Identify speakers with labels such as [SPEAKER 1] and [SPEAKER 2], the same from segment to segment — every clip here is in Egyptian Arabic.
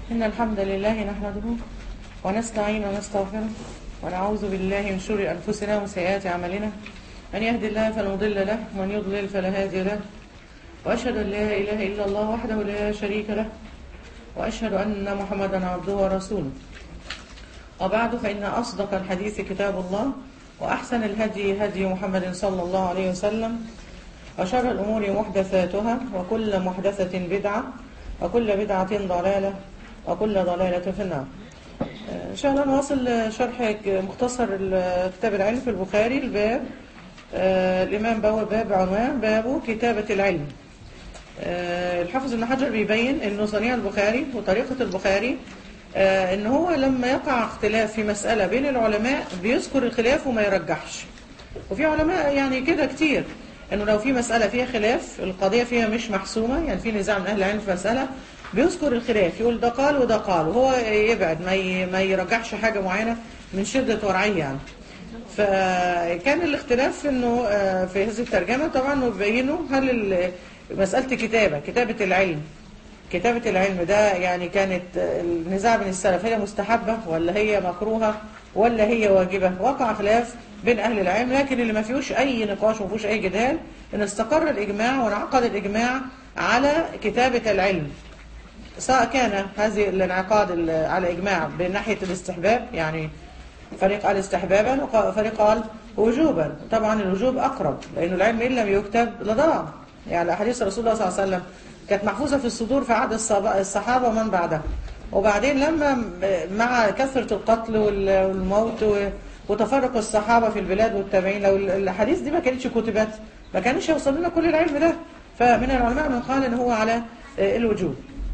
[SPEAKER 1] إن الحمد لله نحمده ونستعين ونستغفره ونعوذ بالله من شرور أنفسنا وسيئات أعمالنا من يهد الله فلا مضل له ومن يضلل فلا هادي له وأشهد أن لا إله إلا الله وحده لا شريك له وأشهد أن محمدا عبده ورسوله وبعد فإن أصدق الحديث كتاب الله وأحسن الهدي هدي محمد صلى الله عليه وسلم وشر الأمور محدثاتها وكل محدثة بدعة وكل بدعة ضلالة وكل ضلالة في النار إن شاء الله نواصل شرح مختصر كتاب العلم في البخاري الباب آه، الإمام بواب باب عنوان باب كتابة العلم آه، الحافظ ابن حجر بيبين انه صنيع البخاري وطريقة البخاري آه، ان هو لما يقع اختلاف في مسألة بين العلماء بيذكر الخلاف وما يرجحش وفي علماء يعني كده كتير انه لو في مسألة فيها خلاف القضية فيها مش محسومة يعني في نزاع من اهل العلم في مسألة بيذكر الخلاف يقول ده قال وده قال وهو يبعد ما ي- ما يرجحش حاجة معينة من شدة ورعية يعني فكان الاختلاف انه آه، في هذه الترجمة طبعا وبينوا هل ال- مسألة كتابة كتابة العلم كتابة العلم ده يعني كانت آه، النزاع بين السلف هي مستحبة ولا هي مكروهة ولا هي واجبة وقع خلاف بين أهل العلم لكن اللي ما فيهوش أي نقاش وما فيهوش أي جدال إن استقر الإجماع وانعقد الإجماع على كتابة العلم سواء كان هذه الانعقاد ال- على إجماع بناحية الاستحباب يعني فريق قال استحبابا وفريق قال وجوبا طبعا الوجوب أقرب لأن العلم إن لم يكتب لضاع يعني أحاديث رسول الله صلى الله عليه وسلم كانت محفوظة في الصدور في عهد الصحابة- الصحابة ومن بعدهم وبعدين لما م- مع كثرة القتل وال- والموت و- وتفرق الصحابة في البلاد والتابعين لو ال- الأحاديث دي ما كانتش كتبت ما كانش هيوصل لنا كل العلم ده فمن العلماء من قال إن هو على آه، الوجوب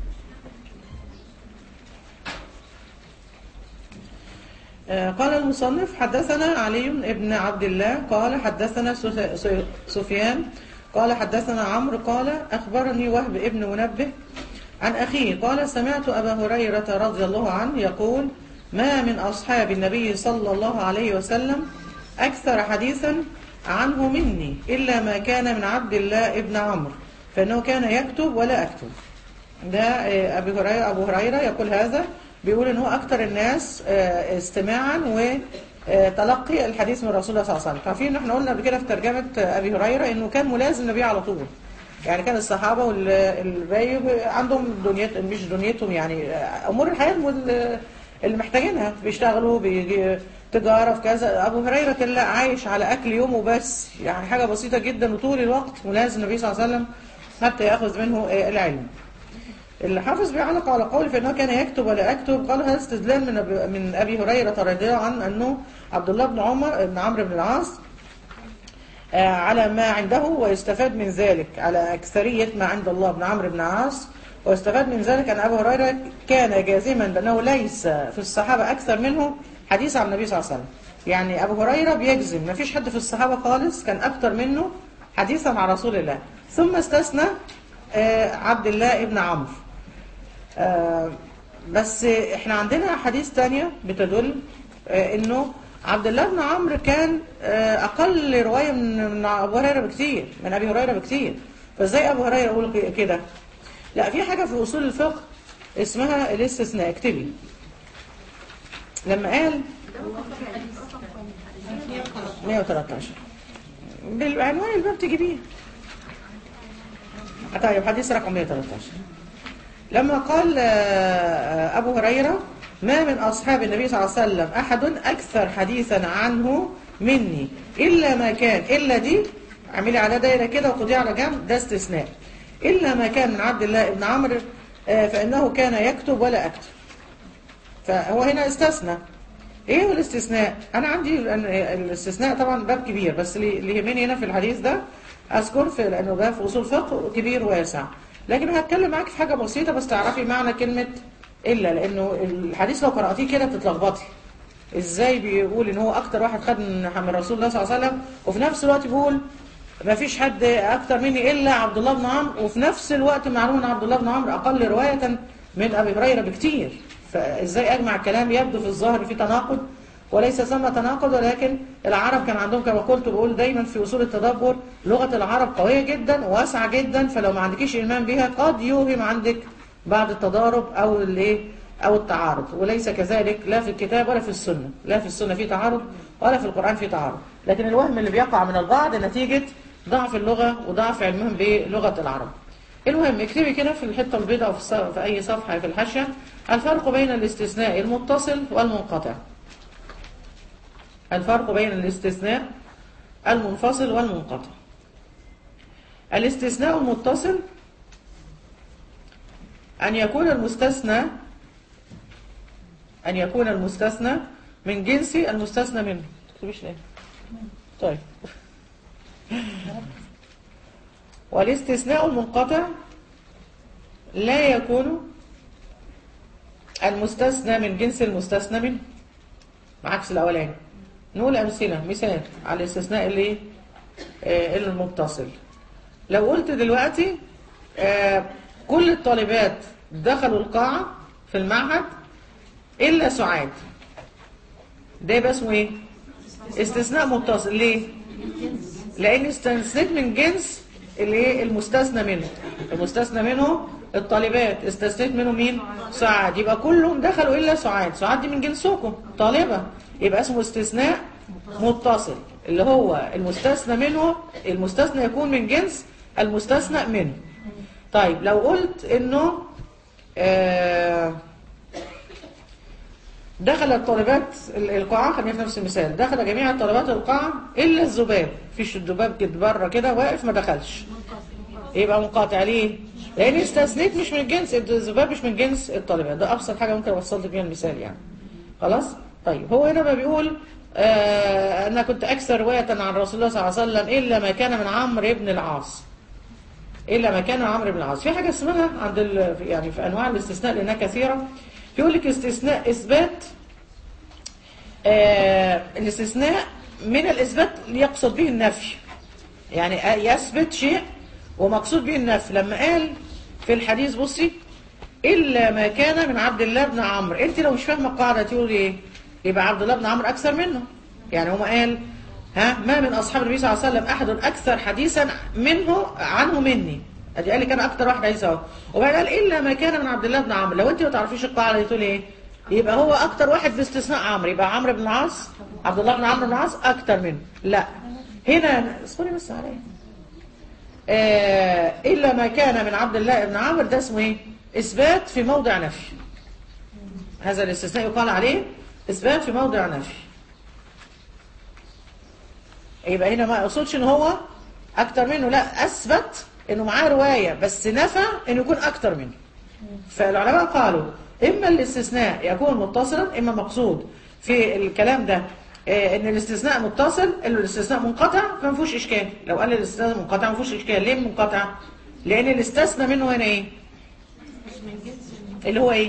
[SPEAKER 1] آه، قال المصنف حدثنا علي بن عبد الله قال حدثنا سف- س- سفيان قال حدثنا عمرو قال أخبرني وهب ابن منبه عن أخيه قال سمعت أبا هريرة رضي الله عنه يقول ما من أصحاب النبي صلى الله عليه وسلم أكثر حديثا عنه مني إلا ما كان من عبد الله ابن عمرو فإنه كان يكتب ولا أكتب ده آه، أبي هريرة أبو هريرة يقول هذا بيقول إن هو أكثر الناس آه، استماعا وتلقي الحديث من رسول الله صلى الله عليه وسلم عارفين إن إحنا قلنا قبل كده في ترجمة آه، أبي هريرة إنه كان ملازم النبي على طول يعني كان الصحابة والباقي عندهم دنيت مش دنيتهم يعني آه، أمور الحياة وال- اللي محتاجينها بيشتغلوا بيجي تجارة في كذا أبو هريرة كان لا عايش على أكل يومه بس يعني حاجة بسيطة جدا وطول الوقت ملازم النبي صلى الله عليه وسلم حتى يأخذ منه آه، العلم الحافظ بيعلق على قول فإنه كان يكتب ولا يكتب قال هذا استدلال من أبي, من أبي هريرة رضي الله عنه أنه عبد الله بن عمر بن عمرو بن العاص آه، على ما عنده ويستفاد من ذلك على أكثرية ما عند الله بن عمرو بن العاص ويستفاد من ذلك أن أبو هريرة كان جازما بأنه ليس في الصحابة أكثر منه حديث عن النبي صلى الله عليه وسلم يعني أبو هريرة بيجزم ما فيش حد في الصحابة خالص كان أكثر منه حديثا عن رسول الله ثم استثنى آه، عبد الله ابن عمرو آه، بس احنا عندنا احاديث تانية بتدل آه، انه عبد الله بن عمرو كان آه، اقل روايه من من ابو هريره بكتير من ابي هريره بكتير فازاي ابو هريره يقول ك- كده لا في حاجه في اصول الفقه اسمها الاستثناء اكتبي لما قال 113 بالعنوان الباب تجيبيه طيب حديث رقم 113 لما قال آه، أبو هريرة ما من أصحاب النبي صلى الله عليه وسلم أحد أكثر حديثا عنه مني إلا ما كان إلا دي اعملي على دايرة كده وخديها على جنب ده استثناء إلا ما كان من عبد الله بن عمرو آه، فإنه كان يكتب ولا أكتب فهو هنا استثنى ايه هو الاستثناء انا عندي ال- الاستثناء طبعا باب كبير بس اللي اللي يهمني هنا في الحديث ده اذكر في لانه باب في اصول فقه كبير واسع لكن هتكلم معاك في حاجه بسيطه بس تعرفي معنى كلمه الا لانه الحديث لو قراتيه كده بتتلخبطي ازاي بيقول ان هو اكتر واحد خد من من رسول الله صلى الله عليه وسلم وفي نفس الوقت بيقول ما فيش حد اكتر مني الا عبد الله بن عمرو وفي نفس الوقت معلوم ان عبد الله بن عمرو اقل روايه من ابي هريره بكتير فازاي اجمع كلام يبدو في الظاهر في تناقض وليس ثم تناقض ولكن العرب كان عندهم كما قلت بقول دايما في اصول التدبر لغه العرب قويه جدا وواسعه جدا فلو ما عندكيش ايمان بها قد يوهم عندك بعد التضارب او الايه أو التعارض وليس كذلك لا في الكتاب ولا في السنة لا في السنة في تعارض ولا في القرآن في تعارض لكن الوهم اللي بيقع من البعض نتيجة ضعف اللغة وضعف علمهم بلغة العرب المهم اكتبي كده في الحتة البيضاء في, الص- في أي صفحة في الحاشية الفرق بين الاستثناء المتصل والمنقطع الفرق بين الاستثناء المنفصل والمنقطع الاستثناء المتصل أن يكون المستثنى أن يكون المستثنى من جنس المستثنى منه تكتبيش ليه طيب والاستثناء المنقطع لا يكون المستثنى من جنس المستثنى منه عكس الأولاني نقول أمثلة مثال على الاستثناء اللي آه، المتصل لو قلت دلوقتي آه، كل الطالبات دخلوا القاعة في المعهد إلا سعاد ده يبقى اسمه ايه استثناء متصل ليه لان استثنيت من جنس الايه المستثنى منه المستثنى منه الطالبات استثنيت منه مين سعاد يبقى كلهم دخلوا الا سعاد سعاد دي من جنسكم طالبة يبقى اسمه استثناء متصل اللي هو المستثنى منه المستثنى يكون من جنس المستثنى منه طيب لو قلت انه آه دخل الطالبات القاعة خلينا في نفس المثال دخل جميع الطالبات القاعة إلا الذباب فيش الذباب كده بره كده واقف ما دخلش يبقى منقطع ليه؟ لأن استثنيت مش من جنس الذباب مش من جنس الطالبات ده أبسط حاجة ممكن أوصل لك بيها المثال يعني خلاص؟ طيب هو هنا ما بيقول آه أنا كنت أكثر رواية عن رسول الله صلى الله عليه وسلم إلا ما كان من عمرو بن العاص إلا ما كان عمرو بن العاص في حاجة اسمها عند ال... يعني في أنواع الاستثناء لأنها كثيرة يقول لك استثناء إثبات آه الاستثناء من الإثبات يقصد به النفي يعني يثبت شيء ومقصود به النفي لما قال في الحديث بصي إلا ما كان من عبد الله بن عمرو أنت لو مش فاهمة القاعدة تقول إيه يبقى عبد الله بن عمرو أكثر منه يعني هو قال ها ما من أصحاب النبي صلى الله عليه وسلم أحد أكثر حديثا منه عنه مني ادي قال لي كان اكتر واحد عايز اهو وبعدين قال الا ما كان من عبد الله بن عمرو لو انت ما تعرفيش القاعده دي تقول ايه يبقى هو اكتر واحد باستثناء عمرو يبقى عمرو بن العاص عبد الله بن عمرو بن العاص اكتر منه لا هنا اصبري بس عليا آه الا ما كان من عبد الله بن عمرو ده اسمه ايه اثبات في موضع نفي هذا الاستثناء يقال عليه اثبات في موضع نفي يبقى هنا ما اقصدش ان هو اكتر منه لا اثبت انه معاه رواية بس نفى انه يكون اكتر منه فالعلماء قالوا اما الاستثناء يكون متصلا اما مقصود في الكلام ده إيه ان الاستثناء متصل انه الاستثناء منقطع فما فيهوش اشكال لو قال الاستثناء منقطع ما فيهوش اشكال ليه منقطع لان الاستثناء منه هنا ايه اللي هو ايه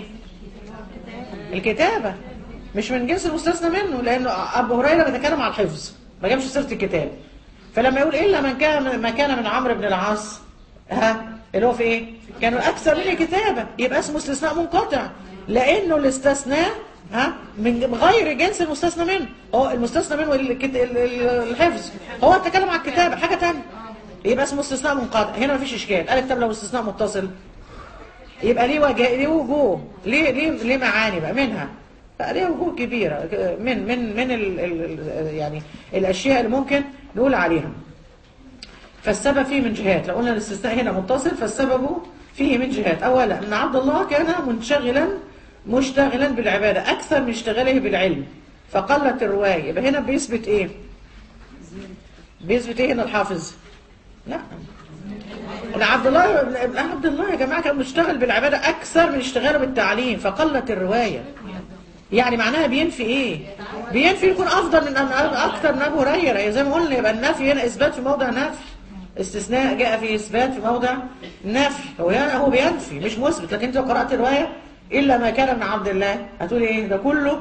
[SPEAKER 1] الكتابة مش من جنس المستثنى منه لانه ابو هريره بيتكلم على الحفظ ما جابش سيره الكتاب فلما يقول الا من كان ما كان من عمرو بن العاص ها اللي هو في ايه كانوا اكثر مني كتابه يبقى اسمه استثناء منقطع لانه الاستثناء ها من غير جنس المستثنى منه هو المستثنى منه الحفظ هو اتكلم على الكتابه حاجه ثانيه يبقى اسمه استثناء منقطع هنا مفيش اشكال قال طب لو استثناء متصل يبقى ليه وجه ليه وجوه ليه ليه ليه معاني بقى منها ليه وجوه كبيره من من من ال ال يعني الاشياء اللي ممكن نقول عليها فالسبب فيه من جهات لو قلنا الاستثناء هنا متصل فالسبب فيه من جهات أولا أن عبد الله كان منشغلا مشتغلا بالعبادة أكثر من اشتغاله بالعلم فقلت الرواية يبقى هنا بيثبت إيه بيثبت إيه هنا الحافظ لا أن عبد الله ابن عبد الله يا جماعة كان مشتغل بالعبادة أكثر من اشتغاله بالتعليم فقلت الرواية يعني معناها بينفي ايه بينفي يكون افضل من اكثر من ابو هريره زي ما قلنا يبقى النفي هنا اثبات في موضع نفي استثناء جاء في إثبات في موضع نفي هو هو بينفي مش مثبت لكن انت لو قرأت الرواية إلا ما كان من عبد الله هتقول إيه ده كله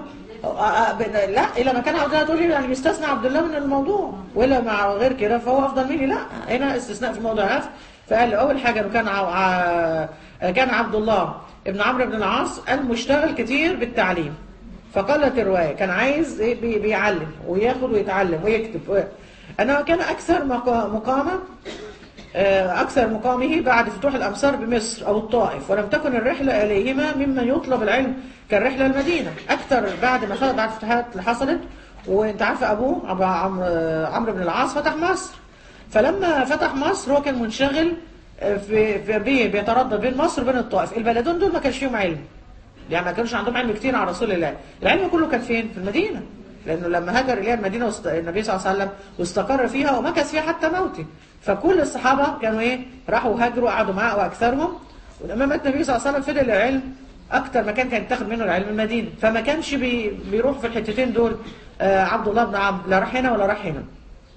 [SPEAKER 1] لا إلا ما كان عبد الله هتقول إيه يعني بيستثنى عبد الله من الموضوع وإلا مع غير كده فهو أفضل مني لا هنا استثناء في موضع نفي فقال أول حاجة إنه كان ع... كان عبد الله ابن عمرو بن العاص المشتغل كتير بالتعليم فقلت الرواية كان عايز إيه بيعلم وياخد ويتعلم ويكتب أنه كان أكثر مقامة آه، أكثر مقامه بعد فتوح الأمصار بمصر أو الطائف ولم تكن الرحلة إليهما ممن يطلب العلم كالرحلة المدينة أكثر بعد ما خلت بعد الفتوحات اللي حصلت وأنت عارفة أبوه أبو عمرو عمرو بن العاص فتح مصر فلما فتح مصر هو كان منشغل آه، في في- بي- بيتردد بين مصر وبين الطائف البلدين دول ما كانش فيهم علم يعني ما كانش عندهم علم كتير عن رسول الله العلم كله كان فين في المدينة لأنه لما هاجر إليها المدينة واست... النبي صلى الله عليه وسلم واستقر فيها ومكث فيها حتى موته فكل الصحابة كانوا إيه راحوا هاجروا قعدوا معاه وأكثرهم ولما مات النبي صلى الله عليه وسلم فضل العلم أكتر مكان كان يتاخد منه العلم المدينة فما كانش بي... بيروح في الحتتين دول آه عبد الله بن عمرو لا راح هنا ولا راح هنا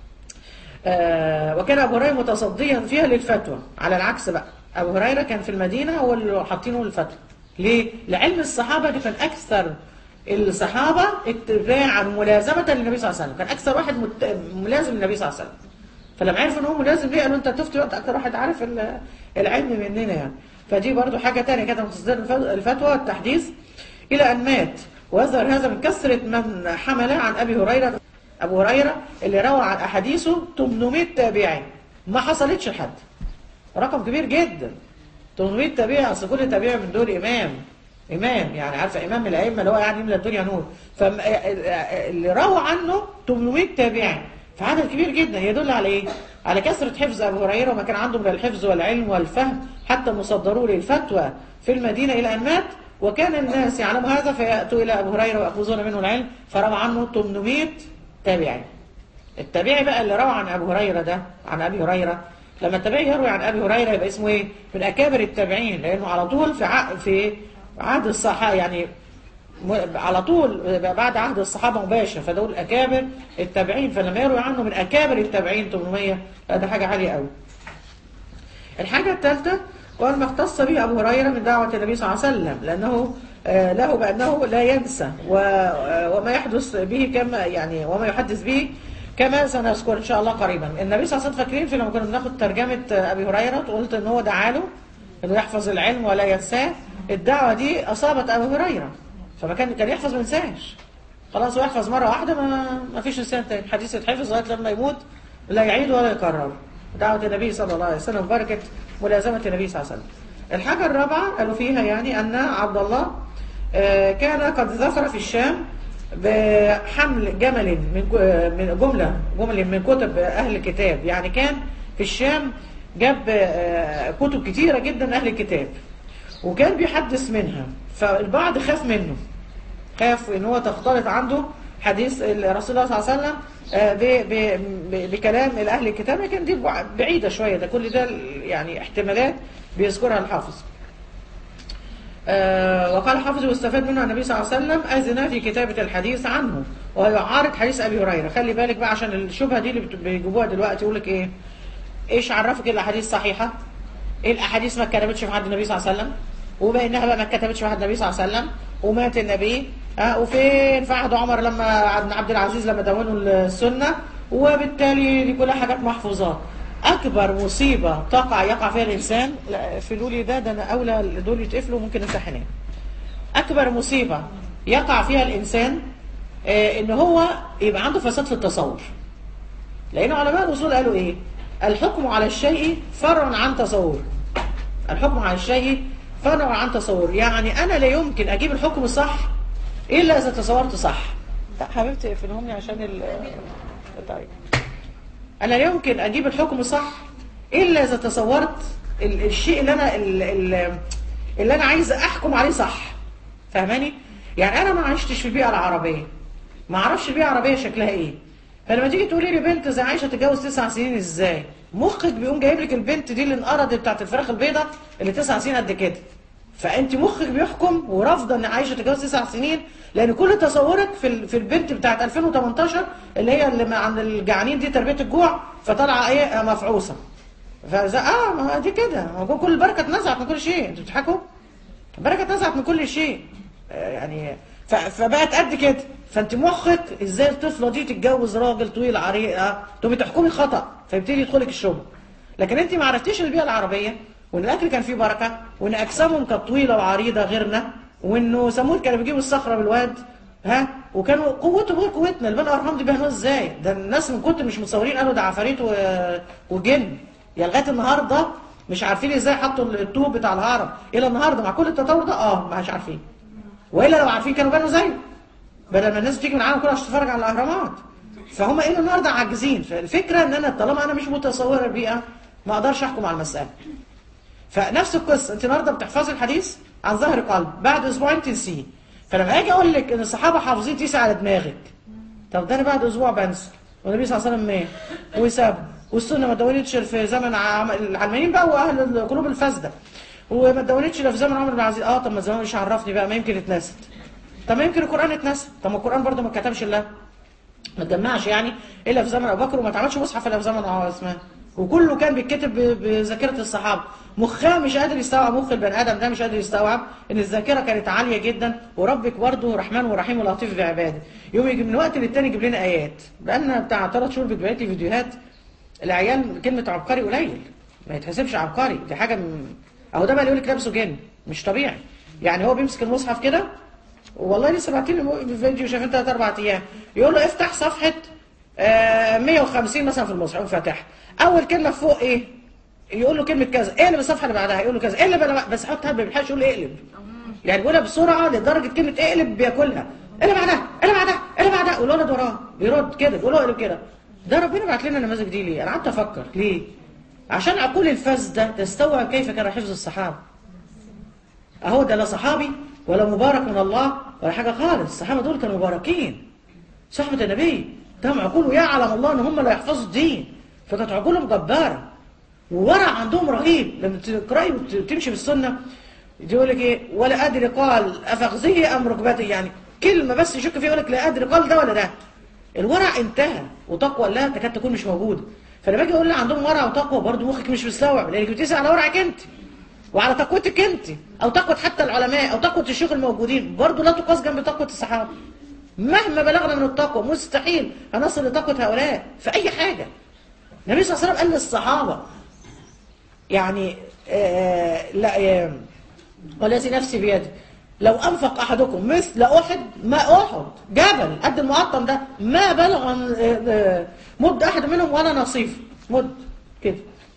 [SPEAKER 1] آه، وكان أبو هريرة متصديا فيها للفتوى على العكس بقى أبو هريرة كان في المدينة هو اللي حاطينه للفتوى ليه؟ لعلم الصحابة دي كان أكثر الصحابة اتباعا وملازمة للنبي صلى الله عليه وسلم كان أكثر واحد مت... ملازم للنبي صلى الله عليه وسلم فلما عرفوا ان هو ملازم ليه قالوا انت تفتي وقت اكتر واحد عارف ال- العلم مننا يعني فدي برضو حاجة تانية كده من تصدير الف- الفتوى والتحديث إلى أن مات ويظهر هذا من كثرة من حمل عن أبي هريرة أبو هريرة اللي روى عن أحاديثه 800 تابعي ما حصلتش لحد رقم كبير جدا 800 تابعي أصل كل تابعي من دول إمام إمام يعني عارفة إمام من الأئمة اللي هو يعني يملى الدنيا نور فاللي روى عنه 800 تابعي فعدد كبير جدا يدل على إيه؟ على كثرة حفظ أبو هريرة وما كان عنده من الحفظ والعلم والفهم حتى مصدروا للفتوى في المدينة إلى أن مات وكان الناس يعلموا هذا فيأتوا إلى أبو هريرة ويأخذون منه العلم فروى عنه 800 تابعي التابعي بقى اللي روى عن أبو هريرة ده عن أبي هريرة لما التابعي يروي عن أبي هريرة يبقى اسمه إيه؟ من أكابر التابعين لأنه على طول في ع... في عهد الصحابة يعني م... على طول بعد عهد الصحابة مباشر فدول أكابر التابعين فلما يروي عنه من أكابر التابعين 800 لا ده حاجة عالية قوي الحاجة الثالثة وما اختص به أبو هريرة من دعوة النبي صلى الله عليه وسلم لأنه آه، له بأنه لا ينسى و- آه، وما يحدث به كما يعني وما يحدث به كما سنذكر إن شاء الله قريبا النبي صلى الله عليه وسلم فاكرين في لما كنا بناخد ترجمة آه، أبي هريرة وقلت إن هو دعا له إنه يحفظ العلم ولا ينساه الدعوة دي أصابت أبو هريرة فما كان كان يحفظ ما ينساش خلاص هو يحفظ مرة واحدة ما, ما فيش نسيان تاني حديث يتحفظ لغاية لما يموت لا يعيد ولا يكرر دعوة النبي صلى الله عليه وسلم بركة ملازمة النبي صلى الله عليه وسلم الحاجة الرابعة قالوا فيها يعني أن عبد الله آه، كان قد ظفر في الشام بحمل جمل من ج- من جملة جمل من كتب أهل الكتاب يعني كان في الشام جاب آه، كتب كتيرة جدا أهل الكتاب وكان بيحدث منها فالبعض خاف منه خاف ان هو تختلط عنده حديث الرسول الله صلى الله عليه وسلم آه، ب- ب- ب- بكلام الاهل الكتاب لكن دي بعيده شويه ده كل ده يعني احتمالات بيذكرها الحافظ آه، وقال حافظ واستفاد منه النبي صلى الله عليه وسلم أذن في كتابة الحديث عنه ويعارض حديث أبي هريرة خلي بالك بقى عشان الشبهة دي اللي بت- بيجيبوها دلوقتي يقول لك إيه إيش عرفك إيه الأحاديث صحيحة إيه الأحاديث ما اتكتبتش في عهد النبي صلى الله عليه وسلم وبما إنها بقى ما اتكتبتش في عهد النبي صلى الله عليه وسلم ومات النبي ها وفين في عهد عمر لما عبد عبد العزيز لما دونوا السنة وبالتالي دي كلها حاجات محفوظات أكبر مصيبة تقع يقع فيها الإنسان لا في لولي ده ده أنا أولى دول يتقفلوا ممكن امتحنين أكبر مصيبة يقع فيها الإنسان آه، إن هو يبقى عنده فساد في التصور لأن علماء الأصول قالوا إيه الحكم على الشيء فرع عن تصور الحكم على الشيء فرع عن تصور يعني أنا لا يمكن أجيب الحكم صح إلا إذا تصورت صح لا حبيبتي اقفلهم لي عشان ال طيب انا لا يمكن اجيب الحكم صح الا اذا تصورت ال- الشيء اللي انا ال- ال- اللي انا عايز احكم عليه صح فاهماني يعني انا ما عشتش في البيئه العربيه ما اعرفش البيئه العربيه شكلها ايه فلما تيجي تقولي لي بنت زي عايشه تتجوز تسع سنين ازاي مخك بيقوم جايب لك البنت دي اللي انقرضت بتاعت الفراخ البيضاء اللي تسع سنين قد كده فانت مخك بيحكم ورافضه ان عايشه تتجوز تسع سنين لان كل تصورك في ال- في البنت بتاعت 2018 اللي هي اللي عن الجعانين دي تربيه الجوع فطالعه ايه مفعوصه فاذا اه ما دي كده هو كل البركه اتنزعت من كل شيء انتوا بتضحكوا البركه اتنزعت من كل شيء آه، يعني ف- فبقت قد كده فانت مخك ازاي الطفله دي تتجوز راجل طويل عريق اه تقومي تحكمي خطا فيبتدي يدخلك الشغل لكن انت ما عرفتيش البيئه العربيه وان الاكل كان فيه بركه وان اجسامهم كانت طويله وعريضه غيرنا وانه ثمود كانوا بيجيبوا الصخره بالواد ها وكانوا قوته غير قوتنا البني ارحام دي بيعملوها ازاي ده الناس من كتر مش متصورين قالوا ده عفاريت و... وجن يعني لغايه النهارده مش عارفين ازاي حطوا الطوب بتاع الهرم الى النهارده مع كل التطور ده اه مش عارفين والا لو عارفين كانوا بنوا زيه بدل ما الناس تيجي من العالم كله عشان تتفرج على الاهرامات فهم الى النهارده عاجزين فالفكره ان انا طالما انا مش متصوره البيئه ما اقدرش احكم على المساله فنفس القصه انت النهارده بتحفظي الحديث عن ظهر قلب بعد اسبوعين تنسيه فلما اجي اقول لك ان الصحابه حافظين تقيس على دماغك طب ده انا بعد اسبوع بنسى والنبي صلى الله عليه وسلم مات وساب والسنه ما دونتش في زمن عم- العلمانيين بقى واهل القلوب الفاسده وما دونتش لا في زمن عمر بن العزيز اه طب ما زمان مش عرفني بقى ما يمكن اتنست طب ما يمكن القران اتنسى طب ما القران برضه ما اتكتبش الا ما اتجمعش يعني الا في زمن ابو بكر وما اتعملش مصحف الا في زمن عثمان وكله كان بيتكتب ب- بذاكره الصحابه مخها مش قادر يستوعب مخ البني ادم ده مش قادر يستوعب ان الذاكره كانت عاليه جدا وربك برضه رحمن ورحيم ولطيف بعباده يوم يجي من وقت للتاني يجيب لنا ايات بقالنا بتاع ثلاث شهور بتبعت لي فيديوهات العيال كلمه عبقري قليل ما يتحسبش عبقري دي حاجه م... اهو ده بقى اللي يقول لك لابسه جن مش طبيعي يعني هو بيمسك المصحف كده والله لسه باعتين لي فيديو شايفين ثلاث اربع ايام يقول له افتح صفحه آه 150 مثلا في المصحف فاتح اول كلمه فوق ايه يقول له كلمه كذا اقلب الصفحه اللي بعدها يقول له كذا اقلب أنا بس حطها ما بيلحقش يقول له اقلب يعني بيقولها بسرعه لدرجه كلمه اقلب بياكلها اللي بعدها اللي بعدها اللي بعدها والولد وراه بيرد كده بيقول له اقلب كده ده ربنا بعت لنا النماذج دي ليه انا قعدت افكر ليه عشان عقول الفاسده تستوعب كيف كان حفظ الصحابه اهو ده لا صحابي ولا مبارك من الله ولا حاجه خالص الصحابه دول كانوا مباركين صحبه النبي تهم عقول يعلم الله ان هم لا يحفظوا الدين فكانت عقولهم جباره وورع عندهم رهيب لما تقراي وتمشي بالسنه يقول لك ايه ولا ادري قال افخذه ام ركبته يعني كلمه بس يشك فيها يقول لك لا ادري قال ده ولا ده الورع انتهى وتقوى الله تكاد تكون مش موجوده فلما باجي اقول لي عندهم ورع وتقوى برضه مخك مش مستوعب لانك بتسال على ورعك انت وعلى تقوتك انت او تقوى حتى العلماء او تقوى الشيوخ الموجودين برضه لا تقاس جنب تقوى الصحابه مهما بلغنا من التقوى مستحيل هنصل لتقوى هؤلاء في اي حاجه النبي صلى الله عليه وسلم قال للصحابه يعني آه لا آه والذي نفسي بيده لو انفق احدكم مثل احد ما احد جبل قد المقطم ده ما بلغ آه، آه، مد احد منهم ولا نصيف مد كده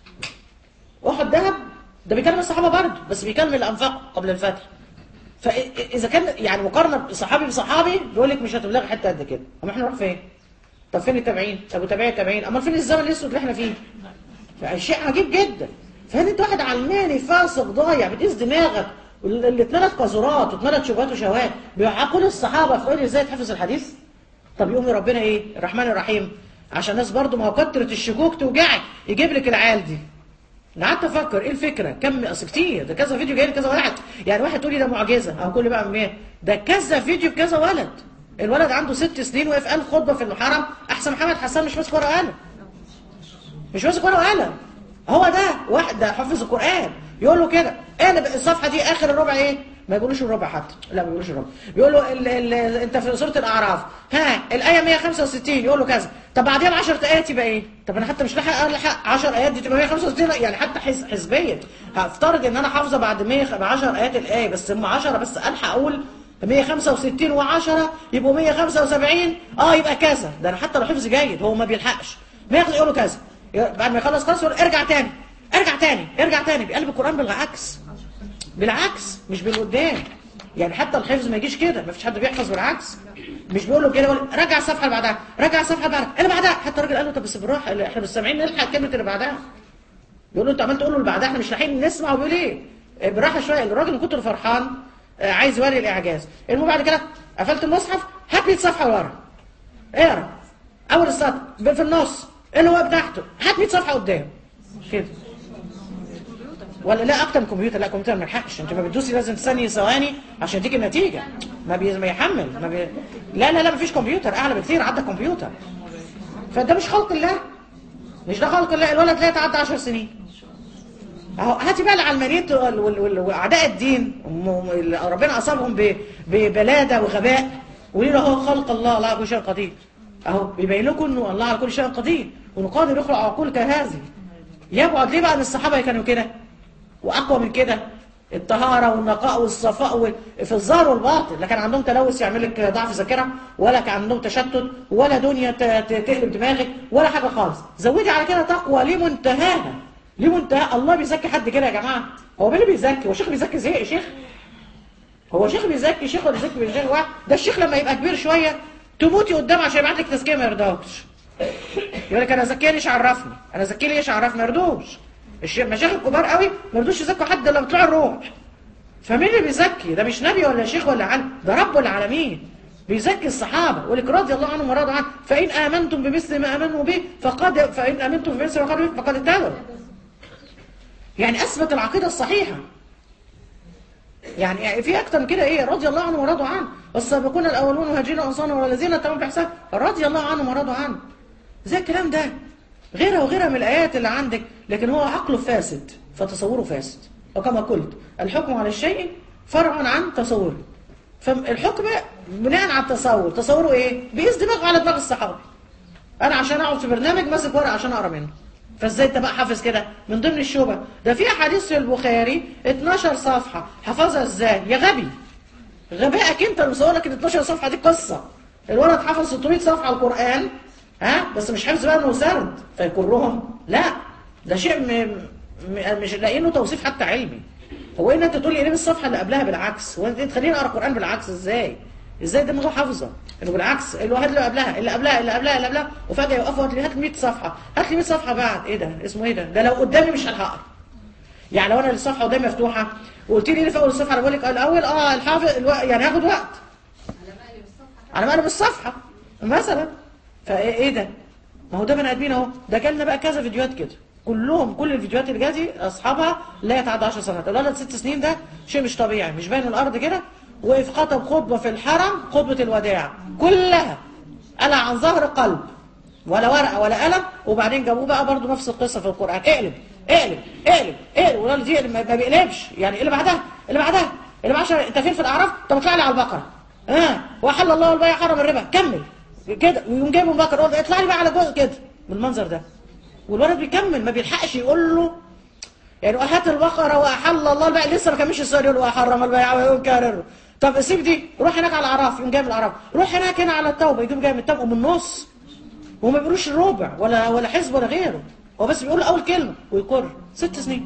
[SPEAKER 1] احد ذهب ده بيكلم الصحابه برضه بس بيكلم الانفاق قبل الفتح فاذا كان يعني مقارنه صحابي بصحابي بيقول لك مش هتبلغ حته قد كده اما احنا نروح فين طب فين التابعين طب وتابعي التابعين امال فين الزمن الاسود اللي احنا فيه فشيء عجيب جدا فهل انت واحد علماني فاسق ضايع بتقيس دماغك اللي اتملت قذورات واتملت شبهات وشهوات بيعقول الصحابه فقول لي ازاي تحفظ الحديث طب يقوم ربنا ايه الرحمن الرحيم عشان الناس برضو ما هو كتره الشكوك توجعك يجيب لك العيال دي انا قعدت افكر ايه الفكره كم اصل كتير ده كذا فيديو جاي لي كذا واحد يعني واحد تقول لي ده معجزه او كل بقى من ده كذا فيديو بكذا ولد الولد عنده ست سنين وقف قال خطبه في الحرم احسن محمد حسان مش ماسك ورقه وقلم مش ماسك ورقه وقلم هو ده واحد ده حافظ القران يقول له كده اقلب الصفحه دي اخر الربع ايه ما يقولوش الربع حتى لا ما يقولوش الربع بيقول له ال ال انت في سوره الاعراف ها الايه 165 يقول له كذا طب بعديها ب 10 ايات يبقى ايه طب انا حتى مش لاحق الحق 10 ايات دي تبقى 165 لا، يعني حتى حس حسبيا هفترض ان انا حافظه بعد 100 ب 10 ايات الايه بس هم 10 بس الحق اقول 165 و10 يبقوا 175 اه يبقى كذا ده انا حتى لو حفظ جيد هو ما بيلحقش ما ياخد يقول له كذا بعد ما يخلص خلاص يقول ارجع تاني ارجع تاني ارجع تاني بقلب القران بالعكس بالعكس مش بالقدام يعني حتى الحفظ ما يجيش كده ما فيش حد بيحفظ بالعكس مش بيقول له كده يقول رجع الصفحه اللي بعدها رجع الصفحه اللي بعدها اللي بعدها حتى الراجل قال له طب بس بالراحه احنا مش سامعين نلحق كلمه اللي بعدها بيقول له انت عمال تقول له اللي بعدها احنا مش لاحقين نسمع وبيقول ايه آه، بالراحه شويه الراجل من كتر فرحان آه، عايز يوري الاعجاز المهم بعد كده قفلت المصحف هات لي صفحه ورا اقرا اول السطر في النص اللي هو بتاعته هات 100 صفحه قدام كده ولا لا اكتر من كمبيوتر لا كمبيوتر ما يلحقش انت ما بتدوسي لازم تستني ثواني عشان تيجي النتيجه ما بي... ما يحمل ما بي... لا لا لا ما فيش كمبيوتر اعلى بكتير عدى كمبيوتر فده مش خلق الله مش ده خلق الله الولد لا يتعدى 10 سنين اهو هاتي بقى العلمانيين وال- وال- وال- واعداء الدين م- م- اللي ربنا اصابهم ب- ببلاده وغباء ويقولوا اهو خلق الله الله على كل شيء قدير اهو بيبين لكم انه الله على كل شيء قدير وانه قادر يخلق عقول كهذه يبعد ليه بقى ان الصحابه كانوا كده واقوى من كده الطهاره والنقاء والصفاء وال- في الظاهر والباطن لا كان عندهم تلوث يعمل لك ضعف ذاكره ولا كان عندهم تشتت ولا دنيا ت- ت- تقلب دماغك ولا حاجه خالص زودي على كده تقوى لمنتهاها ليه منتهى الله بيزكي حد كده يا جماعه هو مين اللي بيزكي هو شيخ بيزكي زي يا شيخ هو شيخ بيزكي شيخ ولا بيزكي بيزكي واحد ده الشيخ لما يبقى كبير شويه تموتي قدام عشان يبعت لك تزكيه ما يرضاش يقول لك انا زكيه ليش عرفني انا زكيه ليش عرفني ما يرضوش الشيخ مشايخ الكبار قوي ما يرضوش يزكوا حد الا بيطلع الروح فمين اللي بيزكي ده مش نبي ولا شيخ ولا عالم ده رب العالمين بيزكي الصحابه ولك رضي الله عنهم ورضوا عنه فان امنتم بمثل ما امنوا به فقد فان امنتم بمثل ما قالوا به فقد اهتدوا يعني اثبت العقيده الصحيحه يعني في اكتر من كده ايه رضي الله عنهم ورضوا عنه والسابقون الاولون مهاجرين وانصارا والذين اتبعوا باحسان رضي الله عنهم ورضوا عنه زي الكلام ده غيرها وغيرها من الايات اللي عندك لكن هو عقله فاسد فتصوره فاسد وكما قلت الحكم على الشيء فرع عن تصوره فالحكم بناء على التصور تصوره ايه بيقيس دماغه على دماغ الصحابه انا عشان اقعد في برنامج ماسك ورقه عشان اقرا منه فازاي انت بقى حافظ كده من ضمن الشبه ده في احاديث في البخاري 12 صفحه حافظها ازاي يا غبي غبائك انت اللي مصور لك ال 12 صفحه دي قصه الولد حفظ 600 صفحه القران ها بس مش حفظ بقى انه سرد فيكرهم لا ده شيء م... م... مش لاقيينه توصيف حتى علمي هو ان انت تقول لي ايه الصفحه اللي قبلها بالعكس هو انت تخليني اقرا القران بالعكس ازاي ازاي ده موضوع حافظه انه بالعكس الواحد اللي قبلها اللي قبلها اللي قبلها اللي قبلها وفجاه يوقفوا هات لي هات 100 صفحه هات لي 100 صفحه بعد ايه ده اسمه ايه ده ده لو قدامي مش هلحقها يعني لو انا الصفحه قدامي مفتوحه وقلت لي ايه في اول الصفحه انا بقول لك الاول اه الحافظ الو... يعني هاخد وقت على مقلب الصفحه مثلا فايه ايه ده ما هو ده بني ادمين اهو ده جالنا بقى كذا فيديوهات كده كلهم كل الفيديوهات اللي جات دي اصحابها لا يتعدى 10 سنوات الولد ست سنين ده شيء مش طبيعي مش باين الارض كده وقف خطب خطبه في الحرم خطبه الوداع كلها قلع عن ظهر قلب ولا ورقه ولا قلم وبعدين جابوه بقى برضو نفس القصه في القران اقلب اقلب اقلب اقلب والولد دي ما ما بيقلبش يعني اللي بعدها اللي بعدها اللي بعدها انت فين في الاعراف طب اطلع لي على البقره اه وحل الله البيع حرم الربا كمل كده ويقوم جايبه البقره يقول اطلع لي بقى على جزء كده بالمنظر ده والولد بيكمل ما بيلحقش يقول له يعني هات البقره واحل الله البيع لسه ما كملش السؤال يقول وحرم البيع ويكرر طب سيب دي روح هناك على الاعراف يقوم جايب الاعراف روح هناك هنا على التوبه يقوم جايب التوبه ومن النص وما بيقولوش الربع ولا ولا حزب ولا غيره هو بس بيقول اول كلمه ويكر ست سنين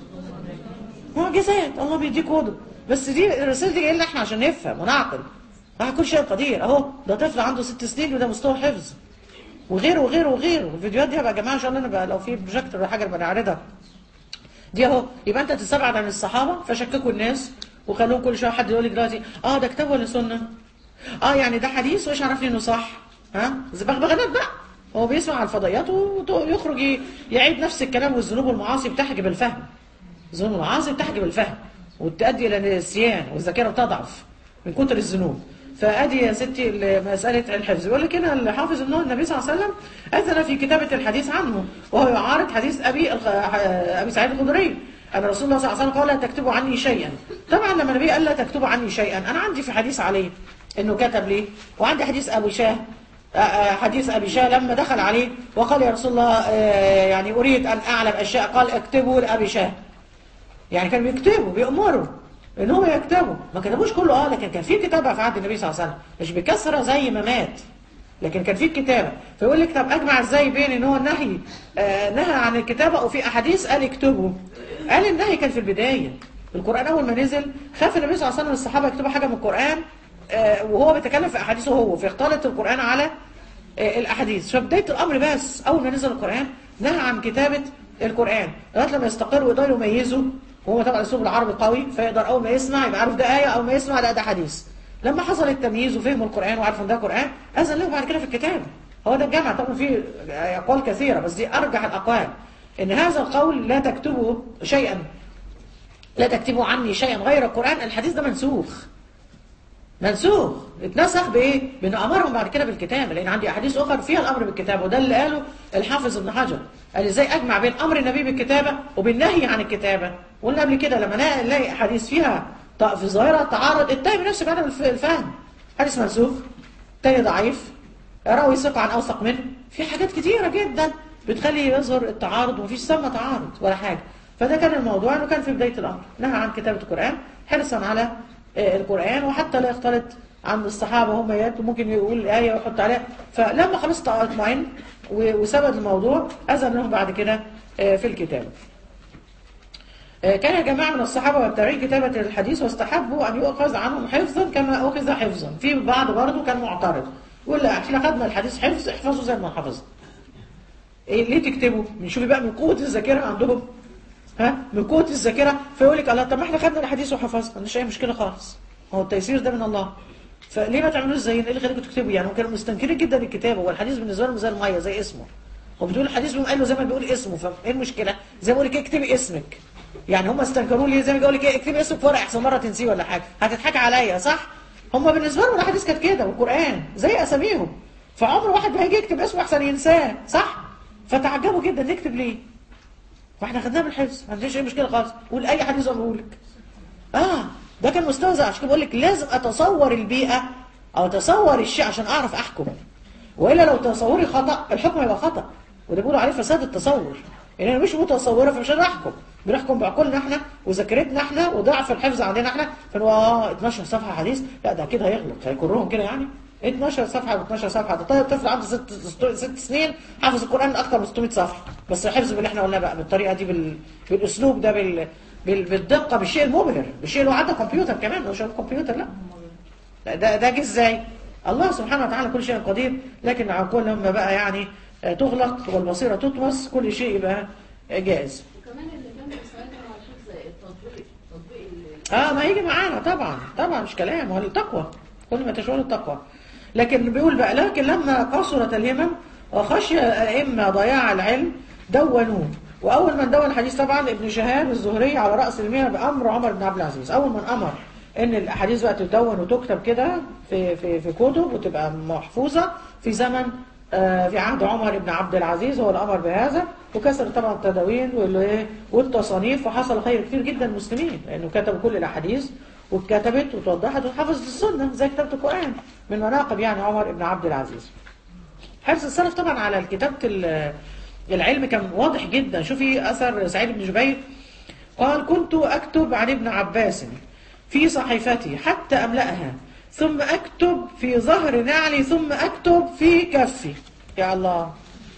[SPEAKER 1] معجزات الله بيديك وضع بس دي الرساله دي جايه لنا احنا عشان نفهم ونعقل على كل شيء قدير اهو ده طفل عنده ست سنين وده مستوى حفظ وغيره وغيره وغيره الفيديوهات دي هبقى يا جماعه ان شاء الله نبقى لو في بروجيكتور ولا حاجه نبقى نعرضها دي اهو يبقى انت تستبعد عن الصحابه فشككوا الناس وخلوهم كل شويه حد يقول لك دلوقتي اه ده كتاب ولا سنه اه يعني ده حديث وايش عرفني انه صح ها زي بغبغانات بقى هو بيسمع على الفضائيات ويخرج ي- يعيد نفس الكلام والذنوب والمعاصي بتحجب الفهم الذنوب والمعاصي بتحجب الفهم وتؤدي الى النسيان والذاكره بتضعف من كتر الذنوب فادي يا ستي مساله الحفظ يقول لك هنا الحافظ انه النبي صلى الله عليه وسلم اذن في كتابه الحديث عنه وهو يعارض حديث ابي الخ- ابي سعيد الخدري ان رسول الله صلى الله عليه وسلم قال لا تكتبوا عني شيئا طبعا لما النبي قال لا تكتبوا عني شيئا انا عندي في حديث عليه انه كتب ليه وعندي حديث ابو شاه آه، آه، حديث ابي شاه لما دخل عليه وقال يا رسول الله آه، يعني اريد ان اعلم اشياء قال اكتبوا لابي شاه يعني كانوا بيكتبوا بيأمروا ان هم يكتبوا ما كتبوش كله اه لكن كان في كتابه في عهد النبي صلى الله عليه وسلم مش بكثره زي ما مات لكن كان في كتابه فيقول لك طب اجمع ازاي بين ان هو النهي آه نهى عن الكتابه وفي احاديث قال اكتبوا قال النهي كان في البدايه القران اول ما نزل خاف النبي صلى الله عليه وسلم الصحابه يكتبوا حاجه من القران آه وهو بيتكلم في احاديثه هو فاختلط القران على آه، الاحاديث فبدايه الامر بس اول ما نزل القران نهى عن كتابه القران لغايه لما يستقروا ويقدروا يميزوا وهو طبعا الاسلوب العربي قوي فيقدر اول ما يسمع يبقى عارف ده ايه اول ما يسمع لا ده حديث لما حصل التمييز وفهموا القران وعرفوا ان ده قران اذن له بعد كده في الكتابه هو ده الجامع طبعا في اقوال كثيره بس دي ارجح الاقوال ان هذا القول لا تكتبوا شيئا لا تكتبوا عني شيئا غير القران الحديث ده منسوخ منسوخ اتنسخ بايه؟ بانه امرهم بعد كده بالكتابه لان عندي احاديث اخرى فيها الامر بالكتابه وده اللي قاله الحافظ ابن حجر قال ازاي اجمع بين امر النبي بالكتابه وبالنهي عن الكتابه قلنا قبل كده لما نلاقي احاديث فيها ط- في ظاهره تعارض اتهم نفسك بعدم الف- الفهم حديث منسوخ تاني ضعيف راوي ثقه عن اوثق منه في حاجات كتيره جدا بتخلي يظهر التعارض ومفيش سمى تعارض ولا حاجه فده كان الموضوع انه كان في بدايه الامر نهى عن كتابه القران حرصا على آه، القرآن وحتى لا يختلط عند الصحابة هم يات ممكن يقول آية ويحط عليها فلما خلاص اطمئن و- وثبت الموضوع أذن لهم بعد كده آه، في الكتابة آه، كان جماعة من الصحابة والتابعين كتابة الحديث واستحبوا أن يؤخذ عنهم حفظا كما أخذ حفظا في بعض برضه كان معترض يقول لا احنا خدنا الحديث حفظ احفظوا زي ما حفظ إيه ليه تكتبوا نشوف بقى من قوة الذاكرة عندهم ها من قوة الذاكرة فيقول لك الله طب ما احنا خدنا الحديث وحفظنا مش أي مشكلة خالص هو التيسير ده من الله فليه ما تعملوش زينا ايه اللي خليكم تكتبوا يعني هم كانوا مستنكرين جدا الكتابه والحديث بالنسبه لهم زي الميه زي اسمه هو بتقول الحديث بيقوم قال له زي ما بيقول اسمه فايه المشكله زي ما بيقول لك اكتبي اسمك يعني هم استنكروا لي زي ما بيقول لك ايه اكتبي اسمك في ورقه احسن مره تنسيه ولا حاجه هتضحك عليا صح هم بالنسبه لهم الحديث كانت كده والقران زي اساميهم فعمر واحد ما هيجي يكتب اسمه احسن ينساه صح فتعجبوا جدا نكتب ليه فاحنا خدناه بالحفظ ما عندناش اي مشكله خالص قول اي حديث اقوله لك اه ده كان مستوزع عشان كده بقول لك لازم اتصور البيئه او اتصور الشيء عشان اعرف احكم والا لو تصوري خطا الحكم يبقى خطا وده بيقولوا عليه فساد التصور يعني انا مش متصوره فمش قادر احكم بنحكم بعقولنا احنا وذاكرتنا احنا وضعف الحفظ عندنا احنا فنقول اه 12 صفحه حديث لا ده كده هيغلط هيكرهم كده يعني 12 صفحه و12 صفحه ده طيب طفل عنده ست, ست سنين حافظ القران اكثر من 600 صفحه بس الحفظ باللي احنا قلناه بقى بالطريقه دي بال... بالاسلوب ده بال... بال... بالدقه بالشيء المبهر بالشيء اللي هو عنده كمبيوتر كمان مش كمبيوتر لا لا ده ده جه ازاي الله سبحانه وتعالى كل شيء قدير لكن العقول لما بقى يعني آه، تغلق والبصيره تطمس كل شيء يبقى جائز
[SPEAKER 2] وكمان اللي كان بيساعدنا على الحفظ التطبيق تطبيق ال-
[SPEAKER 1] اه ما يجي معانا طبعا طبعا مش كلام هو التقوى كل ما تشعر التقوى لكن بيقول بقى لكن لما قصرت الهمم وخشي الأئمة ضياع العلم دونوه وأول من دون الحديث طبعا ابن شهاب الزهري على رأس المئة بأمر عمر بن عبد العزيز أول من أمر إن الأحاديث بقى تدون وتكتب كده في في في كتب وتبقى محفوظة في زمن آه، في عهد عمر بن عبد العزيز هو الأمر بهذا وكسر طبعا التداوين وال- والتصانيف وحصل خير كتير جدا للمسلمين لأنه كتبوا كل الأحاديث واتكتبت وتوضحت واتحفظت السنة زي كتابة القرآن من مناقب يعني عمر بن عبد العزيز حرص السلف طبعا على كتابة ال- العلم كان واضح جدا شوفي أثر سعيد بن جبير قال كنت أكتب عن ابن عباس في صحيفتي حتى أملأها ثم أكتب في ظهر نعلي ثم أكتب في كفي يا الله